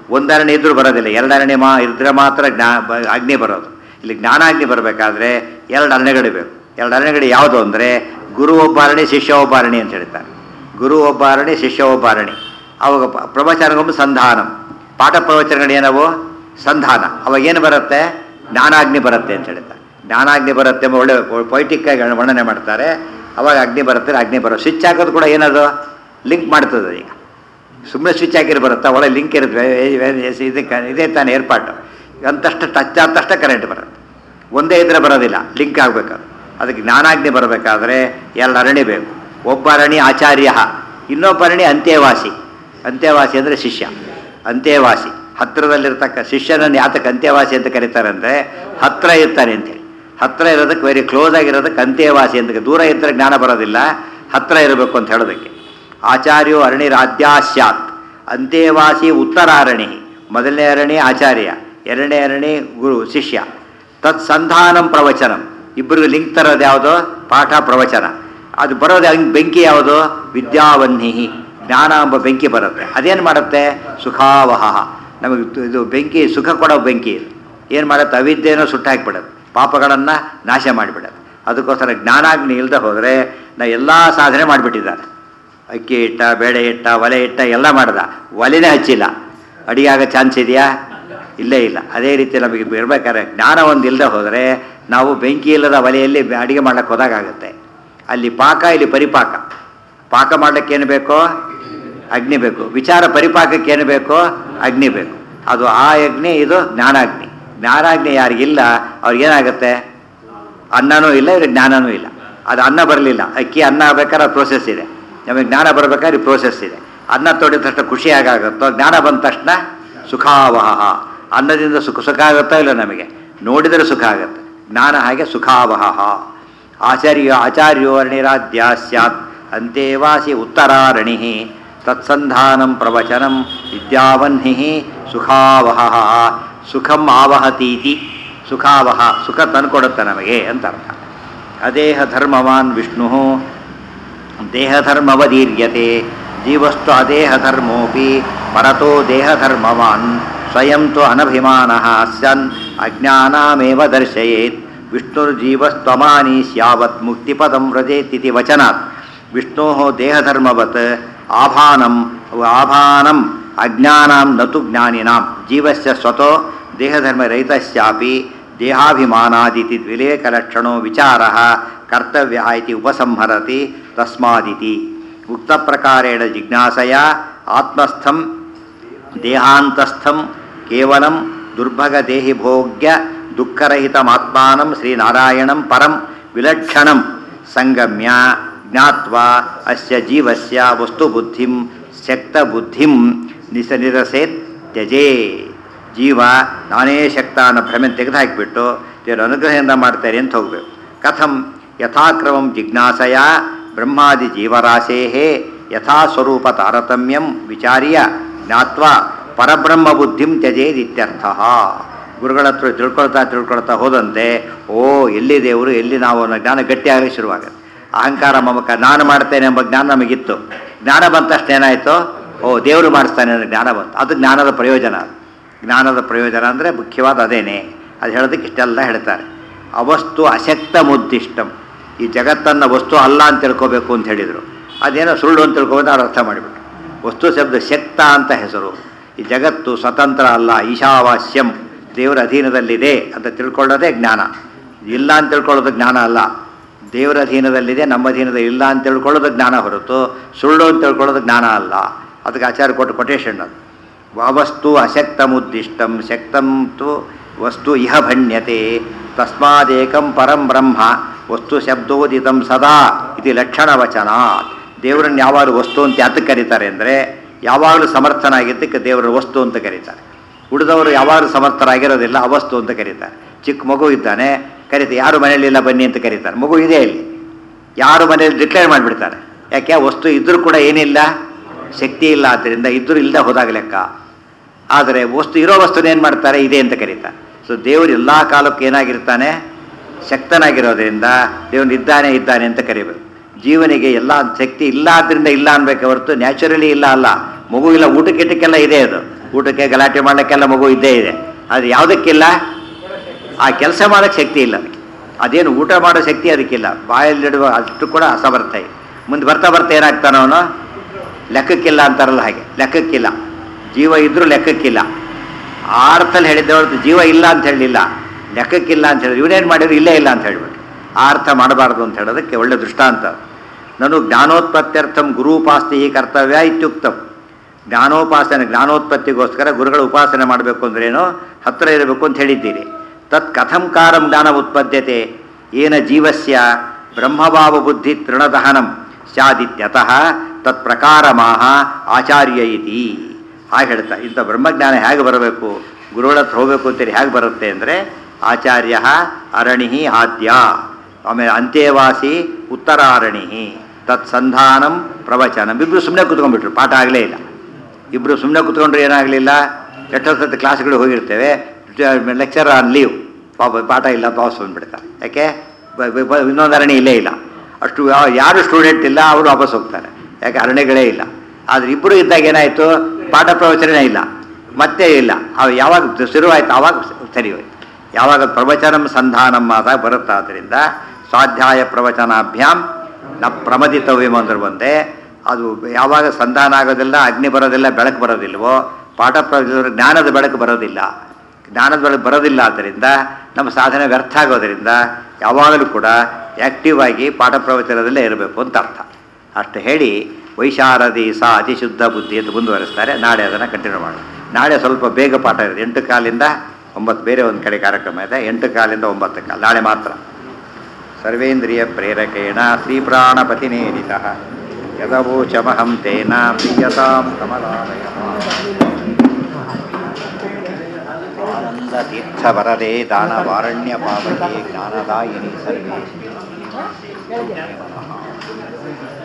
ಒಂದರಣೆ ಇದ್ರೂ ಬರೋದಿಲ್ಲ ಎರಡರಣೆ ಮಾ ಇದ್ರೆ ಮಾತ್ರ ಜ್ಞಾ ಬ- ಅಗ್ನಿ ಬರೋದು ಇಲ್ಲಿ ಜ್ಞಾನಾಗ್ನಿ ಬರಬೇಕಾದ್ರೆ ಎರಡು ಅರಣೆಗಳು ಬೇಕು ಎರಡು ಅರಣೆಗಳು ಯಾವುದು ಅಂದರೆ ಗುರು ಒಬ್ಬ ಅರಣಿ ಶಿಷ್ಯ ಒಬ್ಬ ಅರಣಿ ಅಂತ ಹೇಳ್ತಾರೆ ಗುರು ಒಬ್ಬ ಅರಣಿ ಶಿಷ್ಯ ಒಬ್ಬ ಅರಣಿ ಅವಾಗ ಪ- ಪ್ರವಚನಗಳು ಸಂಧಾನ ಪಾಠ ಪ್ರವಚನಗಳು ಏನವು ಸಂಧಾನ ಅವಾಗ ಏನು ಬರುತ್ತೆ ಜ್ಞಾನಾಗ್ನಿ ಬರುತ್ತೆ ಅಂತ ಹೇಳ್ತಾರೆ ಜ್ಞಾನಾಗ್ನಿ ಬರುತ್ತೆ ಎಂಬ ಒಳ್ಳೆ ಪೊಯಿಟಿಕ್ ಆಗಿ ವರ್ಣನೆ ಮಾಡ್ತಾರೆ ಅವಾಗ ಅಗ್ನಿ ಬರುತ್ತೆ ಅಗ್ನಿ ಬರೋ ಸ್ವಿಚ್ ಹಾಕೋದು ಕೂಡ ಏನದು ಲಿಂಕ್ ಮಾಡ್ತದೆ ಈಗ ಸುಮ್ಮನೆ ಸ್ವಿಚ್ ಹಾಕಿರ್ ಬರುತ್ತಾ ಒಳ್ಳೆ ಲಿಂಕ್ ಇರುತ್ತೆ ವೇ- ವೇ- ವೇ- ಇದಕ್ಕೆ ಇದೇ ತಾನೇ ಏರ್ಪಾಟು ಅಂತಷ್ಟು ಟಚ್ ಆದ ತಕ್ಷಣ ಕರೆಂಟ್ ಬರುತ್ತೆ ಒಂದೇ ಇದ್ರೆ ಬರೋದಿಲ್ಲ ಲಿಂಕ್ ಆಗಬೇಕು ಅದಕ್ಕೆ ಜ್ಞಾನಾಗ್ನಿ ಬರಬೇಕಾದ್ರೆ ಎರಡು ಅರಣಿ ಬೇಕು ಒಬ್ಬ ಅರಣಿ ಆಚಾರ್ಯ ಇನ್ನೊಬ್ಬ ಅರಣಿ ಅಂತ್ಯವಾಸಿ ಅಂತ್ಯವಾಸಿ ಅಂದರೆ ಶಿಷ್ಯ ಅಂತ್ಯವಾಸಿ ಹತ್ತಿರದಲ್ಲಿರ್ತಕ್ಕ ಶಿಷ್ಯನನ್ನು ಯಾತಕ್ಕೆ ಅಂತ್ಯವಾಸಿ ಅಂತ ಕರೀತಾರೆ ಅಂದರೆ ಹತ್ತಿರ ಇರ್ತಾನೆ ಅಂತೇಳಿ ಹತ್ತಿರ ಇರೋದಕ್ಕೆ ವೆರಿ ಕ್ಲೋಸ್ ಆಗಿರೋದಕ್ಕೆ ಅಂತ್ಯವಾಸಿ ಅಂತ ದೂರ ಇದ್ದರೆ ಜ್ಞಾನ ಬರೋದಿಲ್ಲ ಹತ್ತಿರ ಇರಬೇಕು ಅಂತ ಹೇಳೋದಕ್ಕೆ ಆಚಾರ್ಯೋ ಅರಣಿರಾದ್ಯಾಸ್ಯಾತ್ ಅಂತ್ಯವಾಸಿ ಉತ್ತರಾರಣಿ ಮೊದಲನೇ ಅರಣಿ ಆಚಾರ್ಯ ಎರಡನೇ ಅರಣಿ ಗುರು ಶಿಷ್ಯ ತತ್ಸಂಧಾನಂ ಪ್ರವಚನಂ ಇಬ್ಬರಿಗೂ ಲಿಂಕ್ ತರೋದು ಯಾವುದು ಪಾಠ ಪ್ರವಚನ ಅದು ಬರೋದು ಹಂಗೆ ಬೆಂಕಿ ಯಾವುದು ವಿದ್ಯಾವನ್ಹಿ ಜ್ಞಾನ ಎಂಬ ಬೆಂಕಿ ಬರುತ್ತೆ ಅದೇನು ಮಾಡುತ್ತೆ ಸುಖಾವಹ ನಮಗೆ ಇದು- ಇದು ಬೆಂಕಿ ಸುಖ ಕೊಡೋ ಬೆಂಕಿ ಇದು ಏನು ಮಾಡುತ್ತೆ ಅವಿದ್ಯೆನೋ ಸುಟ್ಟು ಹಾಕಿಬಿಡುತ್ತೆ ಪಾಪಗಳನ್ನು ನಾಶ ಮಾಡಿಬಿಡುತ್ತೆ ಅದಕ್ಕೋಸ್ಕರ ಜ್ಞಾನಾಗ್ನಿ ಇಲ್ಲದೆ ಹೋದರೆ ನಾ ಎಲ್ಲ ಸಾಧನೆ ಮಾಡಿಬಿಟ್ಟಿದ್ದಾರೆ ಅಕ್ಕಿ ಇಟ್ಟ ಬೇಳೆ ಇಟ್ಟ ಒಲೆ ಇಟ್ಟ ಎಲ್ಲ ಮಾಡ್ದ ಒಲೆನೇ ಹಚ್ಚಿಲ್ಲ ಅಡಿಗೆ ಆಗೋ ಚಾನ್ಸ್ ಇದೆಯಾ ಇಲ್ಲೇ ಇಲ್ಲ ಅದೇ ರೀತಿ ನಮಗೆ ಇರ್ಬೇಕಾದ್ರೆ ಜ್ಞಾನ ಒಂದು ಇಲ್ಲದೆ ಹೋದರೆ ನಾವು ಬೆಂಕಿ ಇಲ್ಲದ ಒಲೆಯಲ್ಲಿ ಅಡಿಗೆ ಮಾಡ್ಲಿಕ್ಕೆ ಹೋದಾಗುತ್ತೆ ಅಲ್ಲಿ ಪಾಕ ಇಲ್ಲಿ ಪರಿಪಾಕ ಪಾಕ ಮಾಡ್ಲಿಕ್ಕೆ ಏನು ಬೇಕೋ ಅಗ್ನಿ ಬೇಕು ವಿಚಾರ ಪರಿಪಾಕಕ್ಕೆ ಏನು ಬೇಕೋ ಅಗ್ನಿ ಬೇಕು ಅದು ಆ ಅಗ್ನಿ ಇದು ಜ್ಞಾನಾಗ್ನಿ ಜ್ಞಾನಾಗ್ನಿ ಯಾರಿಗಿಲ್ಲ ಅವ್ರಿಗೇನಾಗುತ್ತೆ ಅನ್ನನೂ ಇಲ್ಲ ಇವ್ರಿಗೆ ಜ್ಞಾನನೂ ಇಲ್ಲ ಅದು ಅನ್ನ ಬರಲಿಲ್ಲ ಅಕ್ಕಿ ಅನ್ನ ಆಗ್ಬೇಕಾದ್ರೆ ಪ್ರೋಸೆಸ್ ಇದೆ ನಮಗೆ ಜ್ಞಾನ ಬರ್ಬೇಕಾದ್ರೆ ಪ್ರೋಸೆಸ್ ಇದೆ ಅನ್ನ ತೊಡಿದ ತಕ್ಷಣ ಖುಷಿ ಆಗಾಗುತ್ತೋ ಜ್ಞಾನ ಬಂದ ತಕ್ಷಣ ಸುಖಾವಹ ಅನ್ನದಿಂದ ಸುಖ ಸುಖ ಆಗುತ್ತೋ ಇಲ್ಲ ನಮಗೆ ನೋಡಿದರೆ ಸುಖ ಆಗುತ್ತೆ ಜ್ಞಾನ ಹಾಗೆ ಸುಖಾವಹ ಆಚಾರ್ಯ ಆಚಾರ್ಯೋ ಅರಣಿರಾಧ್ಯ ಸ್ಯಾತ್ ಅಂತೇವಾಸಿ ಉತ್ತರಾರಣಿ ತತ್ಸಂಧಾನಂ ಪ್ರವಚನಂ ವಿದ್ಯಾವನ್ಹಿ ಸುಖಾವಹ ಸುಖಂ ಆವಹತೀತಿ ಸುಖಾವಹ ಸುಖ ತಂದುಕೊಡುತ್ತೆ ನಮಗೆ ಅಂತ ಅರ್ಥ ಅದೇಹ ಧರ್ಮವಾನ್ ವಿಷ್ಣು ದೇಹಧರ್ಮವದೀರ್ಯತೆ ಜೀವಸ್ತು ಅದೇಹಧರ್ಮೋಪಿ ಪರತೋ ದೇಹಧರ್ಮವಾನ್ ಸ್ವಯಂ ತು ಅನಭಿಮಾನ ಸ್ಯನ್ ಅಜ್ಞಾನಾಮೇವ ದರ್ಶಯೇತ್ ವಿಷ್ಣುರ್ಜೀವಸ್ತ್ವಮಾನಿ ಸ್ಯಾವತ್ ಮುಕ್ತಿಪದಂ ವ್ರಜೇತಿತಿ ವಚನಾತ್ ವಿಷ್ಣೋ ದೇಹಧರ್ಮವತ್ ಆಭಾನಂ ಆಭಾನಂ ಅಜ್ಞಾನಾಂ ನತು ಜ್ಞಾನಿನಾಂ ಜೀವಸ್ಯ ಸ್ವತೋ ದೇಹಧರ್ಮರಹಿತಸ್ಯಾಪಿ ದೇಹಾಭಿಮಾನಾದಿತಿ ದ್ವಿಲೇಖಲಕ್ಷಣೋ ವಿಚಾರ ಕರ್ತವ್ಯ ಇತಿ ಉಪಸಂಹರತಿ ತಸ್ಮಾದಿತಿ ಉಕ್ತಪ್ರಕಾರೇಣ ಜಿಜ್ಞಾಸಯ ಆತ್ಮಸ್ಥಂ ದೇಹಾಂತಸ್ಥಂ ಕೇವಲಂ ದುರ್ಭಗದೇಹಿ ಭೋಗ್ಯ ದುಃಖರಹಿತಮಾತ್ಮಾನಂ ಶ್ರೀನಾರಾಯಣಂ ಪರಂ ವಿಲಕ್ಷಣಂ ಸಂಗಮ್ಯ ಜ್ಞಾತ್ವಾ ಅಸ್ಯ ಜೀವಸ್ಯ ವಸ್ತುಬುದ್ಧಿಂ ಶಕ್ತಬುದ್ಧಿಂ ನಿಸ ನಿರಸೇತ್ ತ್ಯಜೇ ಜೀವ ನಾನೇ ಶಕ್ತ ಅನ್ನೋ ಭ್ರಮೆ ತೆಗೆದುಹಾಕಿಬಿಟ್ಟು ದೇವರ ಅನುಗ್ರಹದಿಂದ ಮಾಡ್ತಾರೆ ಅಂತ ಹೋಗಬೇಕು ಕಥಂ ಯಥಾಕ್ರಮಂ ಜಿಜ್ಞಾಸಯ ಬ್ರಹ್ಮಾದಿ ಜೀವರಾಶೇ ಯಥಾ ಸ್ವರೂಪ ತಾರತಮ್ಯಂ ವಿಚಾರ್ಯ ಜ್ಞಾತ್ವಾ ಪರಬ್ರಹ್ಮ ಬುದ್ಧಿಂ ತ್ಯಜೇದಿತ್ಯರ್ಥ ಗುರುಗಳ ಹತ್ರ ತಿಳ್ಕೊಳ್ತಾ ತಿಳ್ಕೊಳ್ತಾ ಹೋದಂತೆ ಓ ಎಲ್ಲಿ ದೇವರು ಎಲ್ಲಿ ನಾವು ಅನ್ನೋ ಜ್ಞಾನ ಗಟ್ಟಿಯಾಗಲಿ ಶುರುವಾಗುತ್ತೆ ಅಹಂಕಾರ ಮಮಕ ನಾನು ಮಾಡ್ತೇನೆ ಎಂಬ ಜ್ಞಾನ ನಮಗಿತ್ತು ಜ್ಞಾನ ಬಂದ ತಕ್ಷಣ ಏನಾಯಿತು ಓ ದೇವರು ಮಾಡಿಸ್ತಾನೆ ಅನ್ನೋ ಜ್ಞಾನ ಬಂತು ಅದು ಜ್ಞಾನದ ಪ್ರಯೋಜನ ಅದು ಜ್ಞಾನದ ಪ್ರಯೋಜನ ಅಂದರೆ ಮುಖ್ಯವಾದ ಅದೇನೆ ಅದು ಹೇಳೋದಕ್ಕೆ ಇಷ್ಟೆಲ್ಲ ಹೇಳ್ತಾರೆ ಅವಸ್ತು ಅಶಕ್ತ ಮುದ್ದಿಷ್ಟಂ ಈ ಜಗತ್ತನ್ನು ವಸ್ತು ಅಲ್ಲ ಅಂತ ತಿಳ್ಕೋಬೇಕು ಅಂತ ಹೇಳಿದರು ಅದೇನೋ ಸುಳ್ಳು ಅಂತ ತಿಳ್ಕೊಬೋದು ಅವ್ರು ಅರ್ಥ ಮಾಡಿಬಿಟ್ರು ವಸ್ತು ಶಬ್ದ ಶಕ್ತ ಅಂತ ಹೆಸರು ಈ ಜಗತ್ತು ಸ್ವತಂತ್ರ ಅಲ್ಲ ಈಶಾವಾಸ್ಯಂ ದೇವರ ಅಧೀನದಲ್ಲಿದೆ ಅಂತ ತಿಳ್ಕೊಳ್ಳೋದೇ ಜ್ಞಾನ ಇಲ್ಲ ಅಂತ ತಿಳ್ಕೊಳ್ಳೋದು ಜ್ಞಾನ ಅಲ್ಲ ದೇವರ ಅಧೀನದಲ್ಲಿದೆ ನಮ್ಮ ಅಧೀನದ ಇಲ್ಲ ಅಂತ ತಿಳ್ಕೊಳ್ಳೋದು ಜ್ಞಾನ ಹೊರತು ಸುಳ್ಳು ಅಂತ ತಿಳ್ಕೊಳ್ಳೋದು ಜ್ಞಾನ ಅಲ್ಲ ಅದಕ್ಕೆ ಆಚಾರ್ಯ ಕೊಟ್ಟು ಕೊಟೇಶನ್ ಅದು ವಸ್ತು ಅಶಕ್ತಮುದ್ದಿಷ್ಟಂ ಶಕ್ತಂ ತು ವಸ್ತು ಇಹ ಭಣ್ಯತೆ ತಸ್ಮಾದೇಕಂ ಪರಂ ಬ್ರಹ್ಮ ವಸ್ತು ಶಬ್ದೋದಿತಂ ಸದಾ ಇದು ಲಕ್ಷಣ ವಚನ ದೇವರನ್ನು ಯಾವಾಗಲೂ ವಸ್ತು ಅಂತ ಯಾತಕ್ಕೆ ಕರೀತಾರೆ ಅಂದರೆ ಯಾವಾಗಲೂ ಸಮರ್ಥನಾಗಿದ್ದಕ್ಕೆ ದೇವರ ವಸ್ತು ಅಂತ ಕರೀತಾರೆ ಉಳಿದವರು ಯಾವಾಗಲೂ ಸಮರ್ಥರಾಗಿರೋದಿಲ್ಲ ಅವಸ್ತು ಅಂತ ಕರೀತಾರೆ ಚಿಕ್ಕ ಮಗು ಇದ್ದಾನೆ ಕರೀತಾರೆ ಯಾರು ಮನೆಯಲ್ಲಿಲ್ಲ ಬನ್ನಿ ಅಂತ ಕರೀತಾರೆ ಮಗು ಇದೆ ಇಲ್ಲಿ ಯಾರು ಮನೆಯಲ್ಲಿ ಡಿಕ್ಲೇರ್ ಮಾಡಿಬಿಡ್ತಾರೆ ಯಾಕೆ ಆ ವಸ್ತು ಇದ್ರೂ ಕೂಡ ಏನಿಲ್ಲ ಶಕ್ತಿ ಇಲ್ಲ ಆದ್ದರಿಂದ ಇದ್ರೂ ಇಲ್ಲದೆ ಹೋದಾಗ ಲೆಕ್ಕ ಆದರೆ ವಸ್ತು ಇರೋ ವಸ್ತುನ ಏನು ಮಾಡ್ತಾರೆ ಇದೆ ಅಂತ ಕರೀತಾರೆ ಸೊ ದೇವರು ಎಲ್ಲ ಕಾಲಕ್ಕೂ ಏನಾಗಿರ್ತಾನೆ ಶಕ್ತನಾಗಿರೋದ್ರಿಂದ ದೇವನು ಇದ್ದಾನೆ ಇದ್ದಾನೆ ಅಂತ ಕರಿಬೇಕು ಜೀವನಿಗೆ ಎಲ್ಲ ಶಕ್ತಿ ಇಲ್ಲ ಆದ್ದರಿಂದ ಇಲ್ಲ ಅನ್ಬೇಕು ಹೊರತು ನ್ಯಾಚುರಲಿ ಇಲ್ಲ ಅಲ್ಲ ಮಗು ಇಲ್ಲ ಊಟಕ್ಕಿಟ್ಟಕ್ಕೆಲ್ಲ ಇದೆ ಅದು ಊಟಕ್ಕೆ ಗಲಾಟೆ ಮಾಡಲಿಕ್ಕೆಲ್ಲ ಮಗು ಇದ್ದೇ ಇದೆ ಅದು ಯಾವುದಕ್ಕಿಲ್ಲ ಆ ಕೆಲಸ ಮಾಡೋಕ್ಕೆ ಶಕ್ತಿ ಇಲ್ಲ ಅದಕ್ಕೆ ಅದೇನು ಊಟ ಮಾಡೋ ಶಕ್ತಿ ಅದಕ್ಕಿಲ್ಲ ಬಾಯಲ್ಲಿಡುವ ಅಷ್ಟು ಕೂಡ ಅಸಮರ್ಥ ಇದೆ ಮುಂದೆ ಬರ್ತಾ ಬರ್ತಾ ಏನಾಗ್ತಾನ ಅವನು ಲೆಕ್ಕಕ್ಕಿಲ್ಲ ಅಂತಾರಲ್ಲ ಹಾಗೆ ಲೆಕ್ಕಕ್ಕಿಲ್ಲ ಜೀವ ಇದ್ರೂ ಲೆಕ್ಕಕ್ಕಿಲ್ಲ ಆ ಅರ್ಥದಲ್ಲಿ ಹೇಳಿದ್ದೆ ಹೊರತು ಜೀವ ಇಲ್ಲ ಅಂತ ಹೇಳಲಿಲ್ಲ ಲೆಕ್ಕಕ್ಕಿಲ್ಲ ಅಂತ ಹೇಳಿದ್ರು ಇವನೇನು ಮಾಡಿದ್ರು ಇಲ್ಲೇ ಇಲ್ಲ ಅಂತ ಹೇಳ್ಬಿಟ್ಟು ಆ ಅರ್ಥ ಮಾಡಬಾರ್ದು ಅಂತ ಹೇಳೋದಕ್ಕೆ ಒಳ್ಳೆ ದೃಷ್ಟಾಂತ ನಾನು ಜ್ಞಾನೋತ್ಪತ್ತ್ಯರ್ಥಂ ಗುರುಪಾಸ್ತಿ ಕರ್ತವ್ಯ ಇತ್ಯುಕ್ತಂ ಜ್ಞಾನೋಪಾಸನೆ ಜ್ಞಾನೋತ್ಪತ್ತಿಗೋಸ್ಕರ ಗುರುಗಳ ಉಪಾಸನೆ ಮಾಡಬೇಕು ಅಂದ್ರೇನು ಹತ್ರ ಇರಬೇಕು ಅಂತ ಹೇಳಿದ್ದೀರಿ ತತ್ ಕಥಂ ಕಾರಂ ಜ್ಞಾನ ಉತ್ಪದ್ಯತೆ ಏನ ಜೀವಸ್ಯ ಬ್ರಹ್ಮಭಾವ ಬುದ್ಧಿ ತೃಣದಹನಂ ಸ್ಯಾದಿತ್ಯತಃ ತತ್ ಪ್ರಕಾರಮಾಹ ಆಚಾರ್ಯ ಇತಿ ಹಾಗೆ ಹೇಳ್ತಾ ಇಂಥ ಬ್ರಹ್ಮಜ್ಞಾನ ಹೇಗೆ ಬರಬೇಕು ಗುರುಗಳ ಹತ್ರ ಹೋಗಬೇಕು ಅಂತೇಳಿ ಹೇಗೆ ಬರುತ್ತೆ ಅಂದರೆ ಆಚಾರ್ಯ ಅರಣಿ ಆದ್ಯ ಆಮೇಲೆ ಅಂತ್ಯವಾಸಿ ಉತ್ತರಾರಣಿ ತತ್ಸಂಧಾನಂ ಪ್ರವಚನಂ ಇಬ್ಬರು ಸುಮ್ಮನೆ ಕೂತ್ಕೊಂಡ್ಬಿಟ್ರು ಪಾಠ ಆಗಲೇ ಇಲ್ಲ ಇಬ್ಬರು ಸುಮ್ಮನೆ ಕೂತ್ಕೊಂಡ್ರೆ ಏನಾಗಲಿಲ್ಲ ಎಷ್ಟೋ ಸತಿ ಕ್ಲಾಸ್ಗಳಿಗೆ ಹೋಗಿರ್ತೇವೆ ಲೆಕ್ಚರ್ ಆನ್ ಲೀವ್ ಪಾಪ ಪಾಠ ಇಲ್ಲ ಅಂತ ವಾಪಸ್ ಬಂದ್ಬಿಡ್ತಾರೆ ಯಾಕೆ ಬ- ಬ- ಬ- ಇನ್ನೊಂದು ಅರಣ್ಯ ಇಲ್ಲೇ ಇಲ್ಲ ಅಷ್ಟು ಯಾ- ಯಾರು ಸ್ಟೂಡೆಂಟ್ ಇಲ್ಲ ಅವರು ವಾಪಸ್ ಹೋಗ್ತಾರೆ ಯಾಕೆ ಅರಣ್ಯಗಳೇ ಇಲ್ಲ ಆದರೆ ಇಬ್ಬರು ಇದ್ದಾಗ ಏನಾಯಿತು ಪಾಠ ಪ್ರವಚನನೇ ಇಲ್ಲ ಮತ್ತೆ ಇಲ್ಲ ಅವು ಯಾವಾಗ ಶುರುವಾಯ್ತು ಆವಾಗ ಸರಿ ಹೋಯ್ತು ಯಾವಾಗ ಪ್ರವಚನಂ ಸಂಧಾನಂ ಆದಾಗ ಬರುತ್ತಾದ್ದರಿಂದ ಸ್ವಾಧ್ಯಾಯ ಪ್ರವಚನಾಭ್ಯಾಮ್ ನ ಪ್ರಮದಿತವ್ಯಂ ಅಂದ್ರೆ ಬಂದೆ ಅದು ಯಾವಾಗ ಸಂಧಾನ ಆಗೋದಿಲ್ಲ ಅಗ್ನಿ ಬರೋದಿಲ್ಲ ಬೆಳಕು ಬರೋದಿಲ್ವೋ ಪಾಠ ಪ್ರವಚನ ಜ್ಞಾನದ ಬೆಳಕು ಬರೋದಿಲ್ಲ ಜ್ಞಾನದ ಬೆಳಕು ಬರೋದಿಲ್ಲ ಆದ್ದರಿಂದ ನಮ್ಮ ಸಾಧನೆ ವ್ಯರ್ಥ ಆಗೋದ್ರಿಂದ ಯಾವಾಗಲೂ ಕೂಡ ಆ್ಯಕ್ಟಿವ್ ಆಗಿ ಪಾಠ ಪ್ರವಚನದಲ್ಲೇ ಇರಬೇಕು ಅಂತ ಅರ್ಥ ಅಷ್ಟು ಹೇಳಿ ವೈಶಾರದಿ ಸಾ ಅತಿಶುದ್ಧ ಬುದ್ಧಿ ಅಂತ ಮುಂದುವರಿಸ್ತಾರೆ ನಾಳೆ ಅದನ್ನು ಕಂಟಿನ್ಯೂ ಮಾಡೋಣ ನಾಳೆ ಸ್ವಲ್ಪ ಬೇಗ ಪಾಠ ಇದೆ ಎಂಟು ಕಾಲಿಂದ ಒಂಬತ್ತು ಬೇರೆ ಒಂದು ಕಡೆ ಕಾರ್ಯಕ್ರಮ ಇದೆ ಎಂಟು ಕಾಲಿಂದ ಒಂಬತ್ತು ಕಾಲು ನಾಳೆ ಮಾತ್ರ ಸರ್ವೇಂದ್ರಿಯ ಪ್ರೇರಕೇಣ ಶ್ರೀಪ್ರಾಣಪತಿನೇರಿತ ಯದವೋಚಮಹಂ ತೇನ ಪ್ರಿಯತಾಂ ಕಮಲಾಲಯ ಆನಂದತೀರ್ಥವರದೆ ದಾನವಾರಣ್ಯ ಪಾವಕೆ ಜ್ಞಾನದಾಯಿನಿ ಸರ್ವೇಶ್ವರಿ